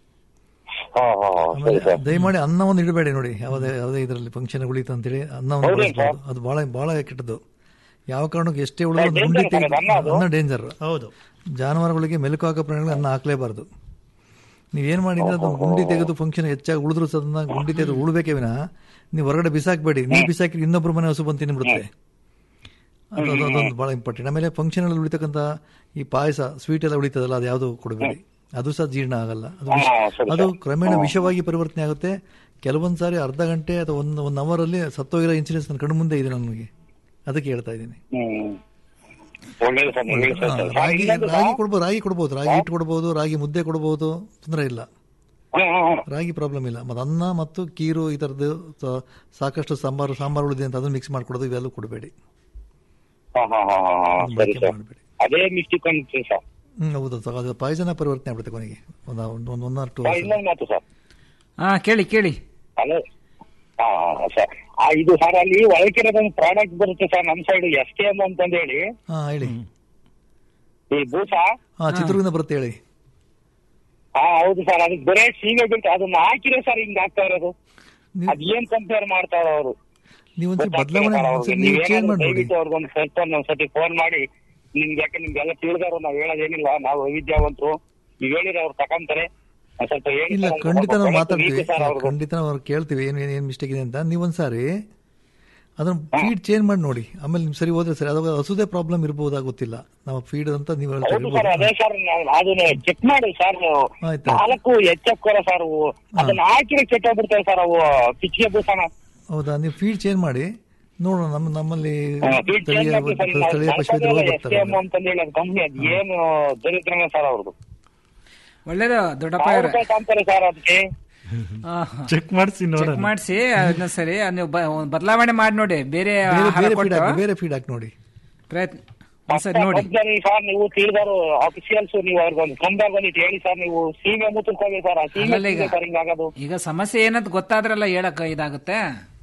ಆಮೇಲೆ ದಯಮಾಡಿ ಅನ್ನ ಒಂದು ಇಡಬೇಡಿ ನೋಡಿ ಯಾವುದೇ ಯಾವುದೇ ಇದರಲ್ಲಿ ಫಂಕ್ಷನ್ ಉಳಿತು ಅಂತೇಳಿ ಅನ್ನ ಒಂದು ಹೌದೇನ್ ಬಳಸ್ಬಾರ್ದು ಅದು ಬಹಳ ಬಹಳ ಕೆಟ್ಟದ್ದು ಯಾವ ಕಾರಣಕ್ಕೂ ಎಷ್ಟೇ ಉಳಿದ danger ಗುಂಡಿ ಸರ್ ತೆಗೆ ಅದು ಅನ್ನ ಅದು? ಅನ್ನ ಡೇಂಜರ್ ಹೌದು ಜಾನುವಾರುಗಳಿಗೆ ಮೆಲುಕು ಹಾಕೋ ಪ್ರಾಣಿಗಳಿಗೆ ಅನ್ನ ಹಾಕ್ಲೇಬಾರ್ದು ನೀವೇನ್ ಮಾಡಿದ್ರೆ ಅದು ಗುಂಡಿ ತೆಗೆದು ಫಂಕ್ಷನ್ ಹೆಚ್ಚಾಗಿ ಉಳಿದ್ರು ಸಹ ಅದನ್ನ ಗುಂಡಿ ತೆಗೆದು ಉಳ್ಬೇಕೇ ವಿನ ನೀವು ಹೊರಗಡೆ ಬಿಸಾಕ್ಬೇಡಿ ನೀವು ಬಿಸಾಕಿ ಇನ್ನೊಬ್ರು ಮನೆ ಹಸು ಬಂದು ತಿನ್ಬಿಡುತ್ತೆ ಅದು ಅದು- ಅದೊಂದು ಬಹಳ ಇಂಪಾರ್ಟೆಂಟ್ ಆಮೇಲೆ ಫಂಕ್ಷನ್ ಅಲ್ಲಿ ಉಳಿತಕ್ಕಂಥ ಈ ಪಾಯಸ ಸ್ವೀಟ್ ಎಲ್ಲ ಉಳಿತದಲ್ಲ ಅದು ಯಾವುದು ಕೊಡಬೇಡಿ ಅದು ಸಹ ಜೀರ್ಣ ಆಗಲ್ಲ ಅದು ವಿಷ- ಹಾ, ಸರಿ, ಅದು ಸರಿ. ಕ್ರಮೇಣ ಹಾ. ವಿಷವಾಗಿ ಪರಿವರ್ತನೆ ಆಗುತ್ತೆ ಕೆಲವೊಂದ್ ಸಾರಿ ಅರ್ಧ ಗಂಟೆ ಅಥವಾ ಒಂದು ಒನ್ ಅವರ್ ಅಲ್ಲಿ ಸತ್ತೋಗಿರೋ ಇನ್ಸಿಡೆನ್ಸ್ ನನ್ನ ಕಣ್ಣು ಮುಂದೆ ಇದೆ ನನಗೆ ಅದಕ್ಕೆ ಹೇಳ್ತಾ ಇದ್ದೀನಿ ಹ್ಮ್ ಒಳ್ಳೇದು ಸರ್ ನೀವು ಹೇಳಿ ಸರ್ ಹಾ, ಸರ್. ರಾಗಿ ಇನ್ನೊಂದು ರಾಗಿ ಕೊಡ್ಬೋದು ರಾಗಿ ಕೊಡ್ಬೋದು ರಾಗಿ ಹಿಟ್ಟು ಕೊಡ್ಬೋದು ರಾಗಿ ಮುದ್ದೆ ಕೊಡ್ಬೋದು ತೊಂದರೆ ಇಲ್ಲ ಹಾ, ಹಾ, ಹಾ. ರಾಗಿ ಪ್ರಾಬ್ಲಮ್ ಇಲ್ಲ ಮತ್ತೆ ಅನ್ನ ಮತ್ತು ಕೀರು ಈ ಥರದ್ದು ಸ- ಸಾಕಷ್ಟು ಸಾಂಬಾರು ಸಾಂಬಾರು ಉಳಿದೆ ಅಂತ ಅದನ್ನು ಮಿಕ್ಸ್ ಮಾಡ್ಕೊಡೋದು ಇವೆಲ್ಲ ಕೊಡಬೇಡಿ ಹಾ, ಹಾ, ಹಾ, ಹಾ, ಹಾ, ಸರಿ ಸರ್ ಅದೇ ಮಿಸ್ಟೇಕ್ ಅನ್ಸುತ್ತೆ ಸರ್ ಹ್ಮ್ ಹೌದು ಸರ್ ಅದು ಪಾಯ್ಸನ ಪರಿವರ್ತನೆ ಆಗ್ಬಿಡುತ್ತೆ ಕೊನೆಗೆ ಒಂದು ಒಂದು ಒನ್ ಆರ್ ಟು ಸರ್, ಇನ್ನೊಂದು ಮಾತು ಸರ್ ಹಾ ಕೇಳಿ ಕೇಳಿ ಹಲೋ ಹಾ ಹಾ, ಸರ್ ಆ, ಇದು ಸರ್ ಅಲ್ಲಿ ಒಳಕಿರೋದೊಂದು ಪ್ರಾಡಕ್ಟ್ ಬರುತ್ತೆ ಸರ್ ನಮ್ಮ ಸೈಡ್ ಎಸ್ ಕೆ ಎಂ ಅಂತಂದು ಹೇಳಿ ಹಾ ಹೇಳಿ ಈ ಬೂಸ ಹಾ ಚಿತ್ರದಿಂದ ಬರುತ್ತೆ ಹೇಳಿ ಹಾ ಹೌದು ಸರ್ ಅದಕ್ಕೆ ಬರೇ ಸೀಮೆ ಬಿಟ್ಟು ಅದನ್ನ ಹಾಕಿರೋ ಸರ್ ಹಿಂಗ್ ಆಗ್ತಾ ಇರೋದು ಅದ್ ಏನ್ ಕಂಪೇರ್ ಮಾಡ್ತಾರ ಅವರು ನೀವು ಒಂದ್ಸರಿ ಬದಲಾವಣೆ ಒಂದ್ಸರಿ ನೀವು ಚೇಂಜ್ ಮಾಡಿ ನೋಡಿ ದಯವಿಟ್ಟು ಅವ್ರಿಗೊಂದು ಸ್ವಲ್ಪ ಒಂದ್ಸತಿ ಫೋನ್ ಮಾಡಿ ನಿಮ್ಗೆ ಯಾಕೆ ನಿಮ್ಗೆಲ್ಲ ತಿಳಿದಾರು ನಾವ್ ಹೇಳೋದೇನಿಲ್ಲ ನಾವು ವೈವಿಧ್ಯವಂತರು ನೀವ್ ಹೇಳಿದ್ರೆ ಅವ್ರು ತಕೊಂತಾರೆ ಒಂದ್ ಸ್ವಲ್ಪ ಹೇಳಿ ಇಲ್ಲ ಸರ್, ಖಂಡಿತ ನಾವು ಸ್ವಲ್ಪ ಮಾತಾಡ್ತೀವಿ weak ಸರ್ ಅವ್ರದ್ದು. ಖಂಡಿತ ನಾವು ಅವ್ರು ಕೇಳ್ತೀವಿ ಏನು ಏನು ಮಿಸ್ಟೇಕ್ ಇದೆ ಅಂತ ನೀವು ಒಂದ್ಸಾರಿ ಅದನ್ನ ಫೀಡ್ ಚೇಂಜ್ ಮಾಡಿ ನೋಡಿ ಆಮೇಲೆ ನಿಮ್ ಸರಿ ಹೋದ್ರೆ ಸರಿ ಅದಾಗ ಹಸುದೇ ಪ್ರಾಬ್ಲಮ್ ಇರ್ಬೋದಾ ಗೊತ್ತಿಲ್ಲ ನಮ್ಮ ಫೀಡ್ ಅಂತ ನೀವು ಹೇಳ್ತಾ ಹೌದು ಸರ್ ಇರ್ಬೋದು ಅದೇ ಸರ್ ನಾವು ಅದನ್ನ ಚೆಕ್ ಮಾಡಿ ಸರ್ ನೀವು ಆಯ್ತು. ನಾಲ್ಕು ಎಚ್ಚಕ್ಕೋರ ಸರ್ ಅವು ಅದನ್ನ ಹಾಕಿದ್ರೆ ಕೆಟ್ಟೋಗ್ಬಿಡ್ತೇವೆ ಸರ್ ಅವು ಪಿಚ್ಚಿಗೆ ಬೂಸಣ ಹೌದಾ ನೀವು ಫೀಡ್ ಚೇಂಜ್ ಮಾಡಿ ನೋಡೋಣ ನಮ್ಮ ನಮ್ಮಲ್ಲಿ ಫೀಡ್ ಸ್ಥಳೀಯ ಚೇಂಜ್ ಮಾಡಿ ಸರ್ ಸ್ಥಳೀಯ ಪಶುವೈದ್ಯರು ಎಸ್ ಬರ್ತಾರೆ ಎಂ ಅಂತಂದು ಹೇಳಿ ಅದು ಕಂಪ್ನಿ ಅದು ಏನು ದರಿದ್ರನೇ ಸರ್ ಅವ್ರದ್ದು ಒಳ್ಳೇದು ದೊಡ್ಡಪ್ಪ ಸಾವಿರ ರೂಪಾಯಿ ತಾಂತಾರೆ ಸರ್ ಅದಕ್ಕೆ ಚೆಕ್ ಮಾಡಿಸಿ ನೋಡೋಣ ಚೆಕ್ ಮಾಡಿಸಿ ಅದನ್ನ ಸರಿ ಅದ್ ನೀವು ಬ- ಬದಲಾವಣೆ ಮಾಡಿ ನೋಡಿ ಬೇರೆ ಬೇರೆ ಆಹಾರ ಬೇರೆ ಫೀಡ್ ಕೊಟ್ಟು ಹಾಕಿ ಬೇರೆ ಫೀಡ್ ಹಾಕಿ ನೋಡಿ ಪ್ರಯತ್ನ ಸರಿ ನೋಡಿ ಸರ್ ನೀವು ತಿಳಿದಾರು ಆಫೀಸಿಯಲ್ಸ್ ನೀವು ಅವ್ರಿಗೊಂದು ಕಂಬಾಗ ಬಂದಿಟ್ಟು ಹೇಳಿ ಸರ್ ನೀವು ಸೀಮೆ ಮುತ್ತುಕೋಬೇಕು ಸರ್ ಆ ಸೀಮೆ ಆಮೇಲೆ ಈಗ ಸರ್ ಹಿಂಗಾಗೋದು ಈಗ ಸಮಸ್ಯೆ ಏನಂತ ಗೊತ್ತಾದ್ರಲ್ಲ ಹೇಳಕ್ ಇದಾಗುತ್ತೆ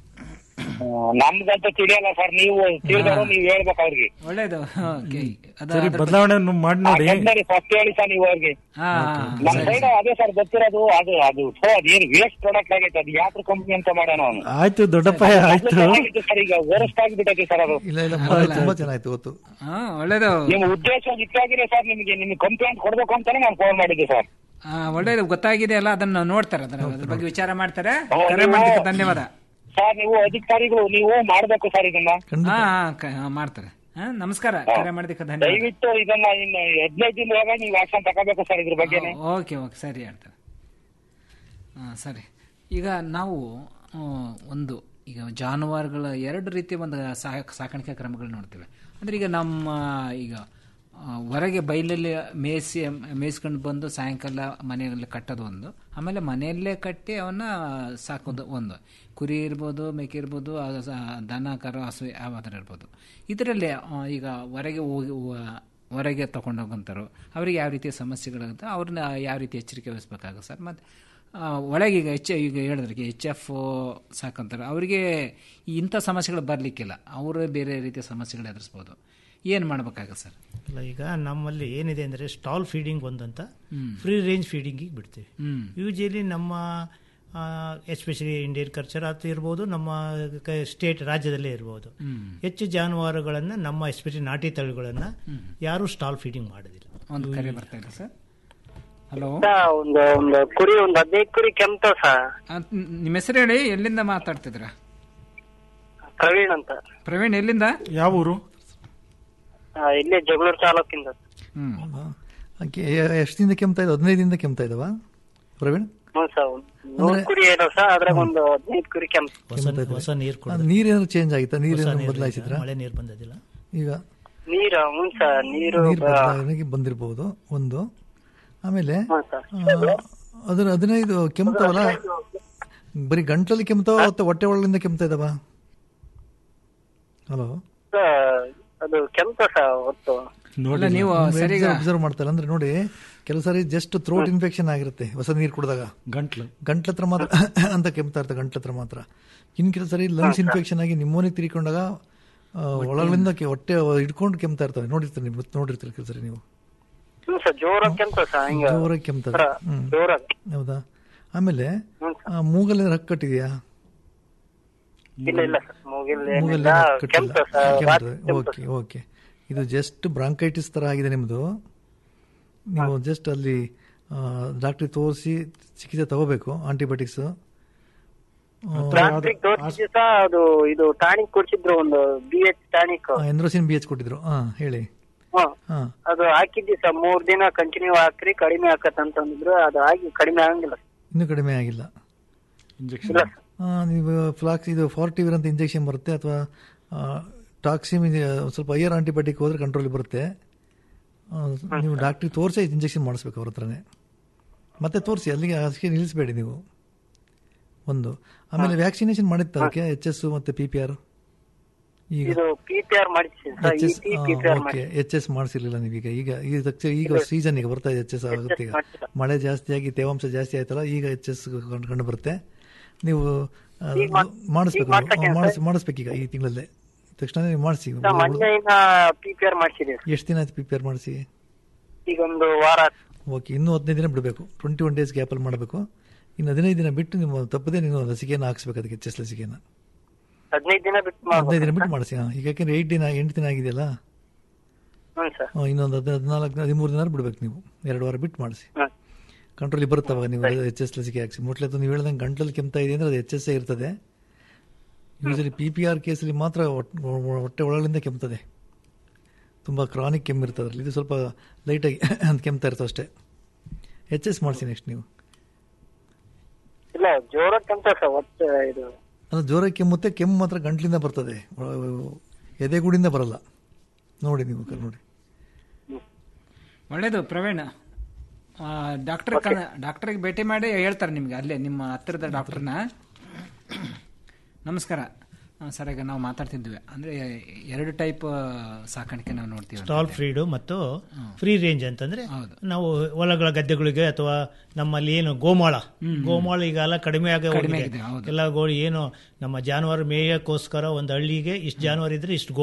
ನಮ್ಗಂತ ತಿಳಿಯಲ್ಲ ಸರ್ ನೀವು ತಿಳಿದಾರು ನೀವು ಹೇಳ್ಬೇಕು ಅವ್ರಿಗೆ ಒಳ್ಳೇದು ಓಕೆ ಅದ ಸರಿ ಅದ್ರ- ಬದಲಾವಣೆ ಮಾಡಿ ನೋಡಿ ಫಸ್ಟ್ ಹೇಳಿ ಸರ್ ನೀವು ಅವ್ರಿಗೆ ಹಾ, ನಮ್ ಸರಿ, ಸೈಡ್ ಅದೇ ಸರ್ ಗೊತ್ತಿರೋದು ಅದು ಅದು ಥೋ, ಅದೇನು ವೇಸ್ಟ್ ಪ್ರಾಡಕ್ಟ್ ಆಗೈತೆ ಅದು ಯಾತ್ರ ಕಂಪ್ನಿ ಅಂತ ಮಾಡೋಣ ಅವನು ಆಯ್ತು ದೊಡ್ಡಪ್ಪ ಆಯ್ತು ಸರ್ ಈಗ ವೇಸ್ಟ್ ಆಗಿಬಿಟ್ಟೈತೆ ಸರ್ ಅದು ಇಲ್ಲ ಇಲ್ಲ ಮೊದಲು ತುಂಬಾ ಚೆನ್ನಾಯ್ತು ಗೊತ್ತು ಹಾ ಒಳ್ಳೇದು ನಿಮ್ಮ ಉದ್ದೇಶ ಇಟ್ಟಾಗಿದೆ ಸರ್ ನಿಮಗೆ ನಿಮ್ಗೆ ಕಂಪ್ಲೇಂಟ್ ಕೊಡ್ಬೇಕು ಅಂತಾನೆ ನಾನು ಫೋನ್ ಮಾಡಿದ್ದೆ ಸರ್ ಆ, ಒಳ್ಳೇದು ಗೊತ್ತಾಗಿದೆ ಅಲ್ಲ ಅದನ್ನ ನೋಡ್ತಾರೆ ಅದರ ಅದ್ರ ಬಗ್ಗೆ ವಿಚಾರ ಮಾಡ್ತಾರೆ ಹೌದು. ಕರೆ ಮಾಡೋದಕ್ಕೆ ಧನ್ಯವಾದ ಸರ್ ನೀವು ಅಧಿಕಾರಿಗಳು ನೀವು ಮಾಡ್ಬೇಕು ಸರ್ ಇದನ್ನ ಹಾ ಹಾ, ಕ- ಹಾ, ಮಾಡ್ತಾರೆ ಹಾ, ನಮಸ್ಕಾರ ಕರೆ ಮಾಡೋದಕ್ಕೆ ಧನ್ಯವಾದ ದಯವಿಟ್ಟು ಇದನ್ನ ಇನ್ನು ಹದಿನೈದು ದಿನದಾಗ ನೀವು ಆಕ್ಷನ್ ತಗೋಬೇಕು ಸರ್ ಇದ್ರ ಬಗ್ಗೆನೆ ಓಕೆ ಓಕೆ ಸರಿ ಹೇಳ್ತಾರೆ ಹಾಂ ಸರಿ ಈಗ ನಾವು ಆ, ಒಂದು ಈಗ ಜಾನುವಾರುಗಳ ಎರಡು ರೀತಿಯ ಒಂದು ಸಾಕ ಸಾಕಾಣಿಕೆ ಕ್ರಮಗಳು ನೋಡ್ತೇವೆ ಅಂದರೆ ಈಗ ನಮ್ಮ ಈಗ ಆ, ಹೊರಗೆ ಬೈಲಲ್ಲಿ ಮೇಯಿಸಿ ಮೇಯಿಸ್ಕೊಂಡು ಬಂದು ಸಾಯಂಕಾಲ ಮನೆಯಲ್ಲಿ ಕಟ್ಟೋದು ಒಂದು ಆಮೇಲೆ ಮನೆಯಲ್ಲೇ ಕಟ್ಟಿ ಅವನ್ನ ಸಾಕೋದು ಒಂದು ಕುರಿ ಇರ್ಬೋದು ಮೇಕೆ ಇರ್ಬೋದು ಆ, ಸ- ದನ ಕರು ಹಸು ಯಾವ ಥರ ಇರ್ಬೋದು ಇದರಲ್ಲಿ ಆ, ಈಗ ಹೊರಗೆ ಹೋಗಿ ಹೋ- ಹೊರಗೆ ತಗೊಂಡು ಹೋಗಂತಾರೋ ಅವ್ರಿಗೆ ಯಾವ ರೀತಿಯ ಸಮಸ್ಯೆಗಳಾಗುತ್ತೆ ಅವ್ರನ್ನ ಯಾವ ರೀತಿ ಎಚ್ಚರಿಕೆ ವಹಿಸ್ಬೇಕಾಗುತ್ತೆ ಸರ್ ಮತ್ತು ಒಳಗೆ ಈಗ ಎಚ್ ಈಗ ಹೇಳಿದ್ರೆ ಎಚ್ ಎಫ್ ಸಾಕಂತಾರೆ ಅವರಿಗೆ ಇಂಥ ಸಮಸ್ಯೆಗಳು ಬರಲಿಕ್ಕಿಲ್ಲ ಅವರು ಬೇರೆ ರೀತಿಯ ಸಮಸ್ಯೆಗಳು ಎದುರಿಸ್ಬೋದು ಏನು ಮಾಡ್ಬೇಕಾಗುತ್ತೆ ಸರ್ ಇಲ್ಲ ಈಗ ನಮ್ಮಲ್ಲಿ ಏನಿದೆ ಅಂದರೆ ಸ್ಟಾಲ್ ಫೀಡಿಂಗ್ ಒಂದಂತ ಹ್ಮ್. ಫ್ರೀ ರೇಂಜ್ ಫೀಡಿಂಗಿಗೆ ಬಿಡ್ತೀವಿ ಹ್ಮ್. ಯೂಶಲಿ ನಮ್ಮ ಎಸ್ಪೆಷಲಿ ಇಂಡಿಯನ್ ಕಲ್ಚರ್ ಅದು ಇರ್ಬೋದು ನಮ್ಮ ಸ್ಟೇಟ್ ರಾಜ್ಯದಲ್ಲೇ ಇರ್ಬೋದು ಹ್ಮ್. ಹೆಚ್ಚು ಜಾನುವಾರುಗಳನ್ನು ನಮ್ಮ ಎಸ್ಪೆಷಲಿ ನಾಟಿ ತಳಿಗಳನ್ನು ಹ್ಮ್. ಯಾರೂ ಸ್ಟಾಲ್ ಫೀಡಿಂಗ್ ಮಾಡೋದಿಲ್ಲ ಒಂದು ಕರೆ ಬರ್ತಾ ಇದೆ ಸರ್ ಹಲೋ ಒಂದು ಒಂದು ಕುರಿ ಒಂದು ಹದಿನೈದು ಕುರಿ ಕೆಮ್ತಾವ ಸರ್ ನಿಮ್ಮ ಹೆಸರು ಹೇಳಿ ಎಲ್ಲಿಂದ ಮಾತಾಡ್ತಿದ್ರ ಪ್ರವೀಣ್ ಅಂತ ಪ್ರವೀಣ್ ಎಲ್ಲಿಂದ ಯಾವ ಊರು ಆ, ಇಲ್ಲೇ ಜಗಳೂರು ತಾಲೂಕಿಂದ ಆಕೆ ಎಷ್ಟು ದಿನ ಕೆಮ್ತಾ ಇದ್ದಾವೆ ಹದಿನೈದು ದಿನದ ಕೆಮ್ತಾ ಇದಾವ ಪ್ರವೀಣ್ ಹ್ಞೂ ಸರ್ ನೂರು ಕುರಿ ಏನೋ ಸರ್ ಅದ್ರಾಗ ಒಂದು ಹದಿನೈದು ಕುರಿ ಕೆಮ್ತ ಹೊಸ ಹೊಸ ನೀರು ಅದು ನೀರೇನಾದ್ರು ಚೇಂಜ್ ಆಗಿತ್ತಾ ಹೊಸ ನೀರೇನಾದ್ರು ನೀರು ಬದಲಾಯಿಸಿದ್ರ ಮಳೆ ನೀರು ಬಂದದಿಲ್ಲ ಈಗ ನೀರು ಹ್ಞೂ ಸರ್ ನೀರು ನೀರು ಬದಲಾವಣೆಗೆ ಬಂದಿರಬಹುದು ಒಂದು ಆಮೇಲೆ ಆ, ಅದರ ಹದಿನೈದು ಕೆಮ್ತಾವಲ್ಲ ಬರೀ ಗಂಟಲಲ್ಲಿ ಕೆಮ್ತಾವ ಅಥವಾ ಹೊಟ್ಟೆ ಒಳಗಿಂದ ಕೆಮ್ತಾ ಇದಾವ ಹಲೋ ಸರ್, ಅದು ಕೆಮ್ತ ಸರ್ ಹೊತ್ತು ಅಲ್ಲ, ನೀವು ಸರಿಗ ಅಬ್ಸರ್ವ್ ಮಾಡ್ತಾರೆ ಅಂದ್ರೆ ನೋಡಿ ಕೆಲವು ಸಾರಿ ಜಸ್ಟ್ ಥ್ರೋಟ್ ಇನ್ಫೆಕ್ಷನ್ ಆಗಿರುತ್ತೆ ಹೊಸ ನೀರು ಕುಡಿದಾಗ ಗಂಟ್ಲು ಗಂಟ್ಲ ಹತ್ರ ಮಾತ್ರ ಅಂತ ಕೆಮ್ತಾ ಇರ್ತದೆ ಗಂಟ್ಲ ಹತ್ರ ಮಾತ್ರ ಇನ್ ಕೆಲವು ಸಾರಿ ಲಂಗ್ಸ್ ಇನ್ಫೆಕ್ಷನ್ ಆಗಿ ನಿಮ್ಮೋನಿಗೆ ತಿರ್ಕೊಂಡಾಗ ಆ, ಒಳಗಳಿಂದ ಕೆ- ಹೊಟ್ಟೆ ಹಿಡ್ಕೊಂಡು ಕೆಮ್ತಾ ಇರ್ತವೆ ನೋಡಿರ್ತೀರಿ ನೀವು ನೋಡಿರ್ತೀರಿ ಕೆಲವು ಸರಿ ನೀವು ಹ್ಞೂ ಸರ್ ಜೋರಾಗಿ ಕೆಮ್ತ ಸರ್ ಹಿಂಗ ಜೋರಾಗಿ ಕೆಮ್ತದೆ ಸರ, ಹ್ಮ್. ಜೋರಾಗಿ ಹೌದಾ ಆಮೇಲೆ ಆ, ಮೂಗಲ್ಲಿ ರಕ್ ಕಟ್ಟಿದ್ಯಾ ಇಲ್ಲ ಇಲ್ಲ ಸರ್ ಮೂಗಿಲ್ಲ ಮೂಗಲ್ಲಿ ಏನಿಲ್ಲ ರಕ್ ಕಟ್ಟಿಲ್ಲ ಕೆಮ್ತ ಸರ್ ರಾತ್ರಿ ಕೆಮ್ತ ಓಕೆ ಓಕೆ ಇದು ಜಸ್ಟ್ ಬ್ರಾಂಕೈಟಿಸ್ ತರ ಆಗಿದೆ ನಿಮ್ದು ನೀವು ಜಸ್ಟ್ ಅಲ್ಲಿ ಡಾಕ್ಟ್ರಿಗೆ ತೋರಿಸಿ ಚಿಕಿತ್ಸೆ ತಗೋಬೇಕು ಆಂಟಿಬಯೋಟಿಕ್ಸ್ ರಾತ್ರಿ ತೋರಿಸಿದ್ವಿ ಸರ್ ಅದು ಇದು ಟಾನಿಕ್ ಕೊಡ್ಸಿದ್ರು ಒಂದು ಬಿ ಎಚ್ ಟಾನಿಕ್ ಎಂದ್ರೋಸಿನ್ ಬಿ ಎಚ್ ಕೊಟ್ಟಿದ್ರು ಹಾ ಹೇಳಿ ಹ್ಮ್ ಹಾ ಅದು ಹಾಕಿದ್ವಿ ಸರ್ ಮೂರ್ ದಿನ ಕಂಟಿನ್ಯೂ ಹಾಕ್ರಿ ಕಡಿಮೆ ಆಕತ್ ಅಂತಂದಿದ್ರು ಅದು ಆಗಿ ಕಡಿಮೆ ಆಗಂಗಿಲ್ಲ ಇನ್ನೂ ಕಡಿಮೆ ಆಗಿಲ್ಲ ಇಲ್ಲ ಆ, ನೀವು ಫ್ಲಾಕ್ಸ್ ಇದು ಫಾರ್ಟಿವಿರ್ ಅಂತ ಇಂಜೆಕ್ಷನ್ ಬರುತ್ತೆ ಅಥವಾ ಟಾಕ್ಸಿಮ್ ಸ್ವಲ್ಪ ಹೈಯರ್ ಆಂಟಿಬಯೋಟಿಕ್ ಹೋದ್ರೆ ಕಂಟ್ರೋಲ್ ಬರುತ್ತೆ ಆ, ನೀವು ಡಾಕ್ಟ್ರಿಗೆ ತೋರಿಸಿ ಇಂಜೆಕ್ಷನ್ ಮಾಡಿಸ್ಬೇಕು ಅವ್ರ ಹತ್ರನೇ ಮತ್ತೆ ತೋರಿಸಿ ಅಲ್ಲಿಗೆ ಅದಕ್ಕೆ ನಿಲ್ಲಿಸಬೇಡಿ ನೀವು ಒಂದು ಆಮೇಲೆ ವ್ಯಾಕ್ಸಿನೇಷನ್ ಮಾಡಿತ್ತು ಅದಕ್ಕೆ ಎಚ್ ಎಸ್ ಮತ್ತೆ ಪಿ ಪಿ ಆರ್ ಈಗ ಇದು ಪಿ ಪಿ ಆರ್ ಮಾಡಿಸಿ ಸರ್ ಎಚ್ ಈ S P P R okay ಮಾಡಿ ಎಚ್ ಎಸ್ ಮಾಡಿಸಿರ್ಲಿಲ್ಲ ನೀವೀಗ ಈಗ ಈಗ ತಕ್ಷಣ ಈಗ ಸೀಸನ್ ಈಗ ಬರ್ತಾ ಇದೆ ಎಚ್ ಎಸ್ ಆಗುತ್ತೆ ಈಗ ಮಳೆ ಜಾಸ್ತಿ ಆಗಿ ತೇವಾಂಶ ಜಾಸ್ತಿ ಆಯ್ತಲ್ಲ ಈಗ ಎಚ್ ಎಸ್ ಕಂಡು ಬರುತ್ತೆ ನೀವು ಆ, ಈಗ ಮಾಡ್- ಮಾಡಿಸ್ಬೇಕು ಈಗ ಮಾಡ್ಸಕ್ಕೆ ನೀವು. ಮಾಡಿಸ್ ಮಾಡಿಸ್ಬೇಕು ಈಗ ಈ ತಿಂಗಳಲ್ಲೇ ತಕ್ಷಣ ನೀವು ಮಾಡಿಸಿ ಸರ್ ಮೊನ್ನೆ ಇನ್ನ ಪಿ ಪಿ ಆರ್ ಮಾಡಿಸಿದೆ ಎಷ್ಟು ದಿನ ಆಯ್ತು ಪ್ರಿಪೇರ್ ಮಾಡಿಸಿ ಈಗ ಒಂದು ವಾರ ಆಯ್ತು. ಓಕೆ ಇನ್ನೂ ಹದಿನೈದು ದಿನ ಬಿಡಬೇಕು ಟ್ವೆಂಟಿ ಒನ್ ಡೇಸ್ ಗ್ಯಾಪಲ್ಲಿ ಮಾಡಬೇಕು ಇನ್ನು ಹದಿನೈದು ದಿನ ಬಿಟ್ಟು ನೀವು ತಪ್ಪದೇ ನೀವು ಲಸಿಕೆಯನ್ನು ಹಾಕ್ಸ್ಬೇಕು ಅದಕ್ಕೆ ಎಚ್ ಎಸ್ ಲಸಿಕೆಯನ್ನು ಹದಿನೈದು ದಿನ ಬಿಟ್ಟು ಹದಿನೈದು ದಿನ ಮಾಡ್ಬೇಕು ಬಿಟ್ಟು ಮಾಡಿಸಿ ಹಾಂ ಈಗ ಯಾಕೆಂದ್ರೆ ಏಟ್ ದಿನ ಎಂಟು ದಿನ ಆಗಿದೆಯಲ್ಲ ಹ್ಞೂ ಸರ್ ಹ್ಮ್, ಇನ್ನೊಂದು ಹದಿನ ಹದಿನಾಲ್ಕು ದಿನ ಹದಿಮೂರು ದಿನ ಬಿಡ್ಬೇಕು ನೀವು ಎರಡು ವಾರ ಬಿಟ್ಟು ಮಾಡಿಸಿ ಹ್ಮ್. ಕಂಟ್ರೋಲ್ ಬರುತ್ತವಾಗ ನೀವು ಎಚ್ ಎಸ್ ಲಸಿಕೆ ಹಾಕ್ಸಿ ಮೊಟ್ಲೆ ನೀವು ಹೇಳ್ದಂಗೆ ಗಂಟಲಲ್ಲಿ ಕೆಮ್ತಾ ಇದೆ ಅಂದ್ರೆ ಅದು ಎಚ್ ಎಸ್ ಇರ್ತದೆ ಯೂಶಲಿ ಪಿ ಪಿ ಆರ್ ಕೇಸಲ್ಲಿ ಮಾತ್ರ ಹೊಟ್- ಹೊಟ್ಟೆ ಒಳಗಳಿಂದ ಕೆಮ್ತದೆ ತುಂಬ ಕ್ರಾನಿಕ್ ಕೆಮ್ಮು ಇರ್ತದೆ ಅದ್ರಲ್ಲಿ ಇದು ಸ್ವಲ್ಪ ಲೈಟಾಗಿ ಅಂತ ಕೆಮ್ತಾ ಇರ್ತವೆ ಅಷ್ಟೇ ಎಚ್ ಎಸ್ ಮಾಡಿಸಿ ನೆಕ್ಸ್ಟ್ ನೀವು ಇಲ್ಲ ಜೋರಾಗಿ ಕೆಮ್ತ ಸರ್ ಒಟ್ಟು ಇದು ಅದು ಜೋರಾಗಿ ಕೆಮ್ಮುತ್ತೆ ಕೆಮ್ಮು ಮಾತ್ರ ಗಂಟ್ಲಿಂದ ಬರ್ತದೆ ಒಳ- ಎದೆಗೂಡಿಂದ ಬರಲ್ಲ ನೋಡಿ ನೀವು ಕಲ್ ನೋಡಿ ಒಳ್ಳೇದು ಪ್ರವೀಣ್ ಡಾಕ್ಟರ್ ಡಾಕ್ಟರ್ಗೆ ಭೇಟಿ ಮಾಡಿ ಹೇಳ್ತಾರೆ ನಿಮ್ಗೆ ಅಲ್ಲೇ ನಿಮ್ಮ ಹತ್ತಿರದ ಡಾಕ್ಟರ್ನ ನಮಸ್ಕಾರ ಆ, ಸರ್ ಈಗ ನಾವು ಮಾತಾಡ್ತಿದ್ವಿ ಅಂದ್ರೆ ಎರಡು ಟೈಪ್ ಸಾಕಾಣಿಕೆ ನಾವು ನೋಡ್ತೀವಿ ಸ್ಟಾಲ್ ಫ್ರೀಡು ಮತ್ತು ಫ್ರೀ ರೇಂಜ್ ಅಂತಂದ್ರೆ ನಾವು ಹೊಲಗಳ ಗದ್ದೆಗಳಿಗೆ ಅಥವಾ ನಮ್ಮಲ್ಲಿ ಏನು ಗೋಮಾಳ ಗೋಮಾಳ ಈಗೆಲ್ಲ ಕಡಿಮೆ ಆಗಿ ಕಡಿಮೆ ಹೋಗಿದೆ. ಆಗಿದೆ, ಹೌದು. ಎಲ್ಲ ಗೋ ಏನು ನಮ್ಮ ಜಾನುವಾರು ಮೇಯಕ್ಕೋಸ್ಕರ ಒಂದು ಹಳ್ಳಿಗೆ ಇಷ್ಟು ಜಾನುವಾರು ಇದ್ರೆ ಇಷ್ಟು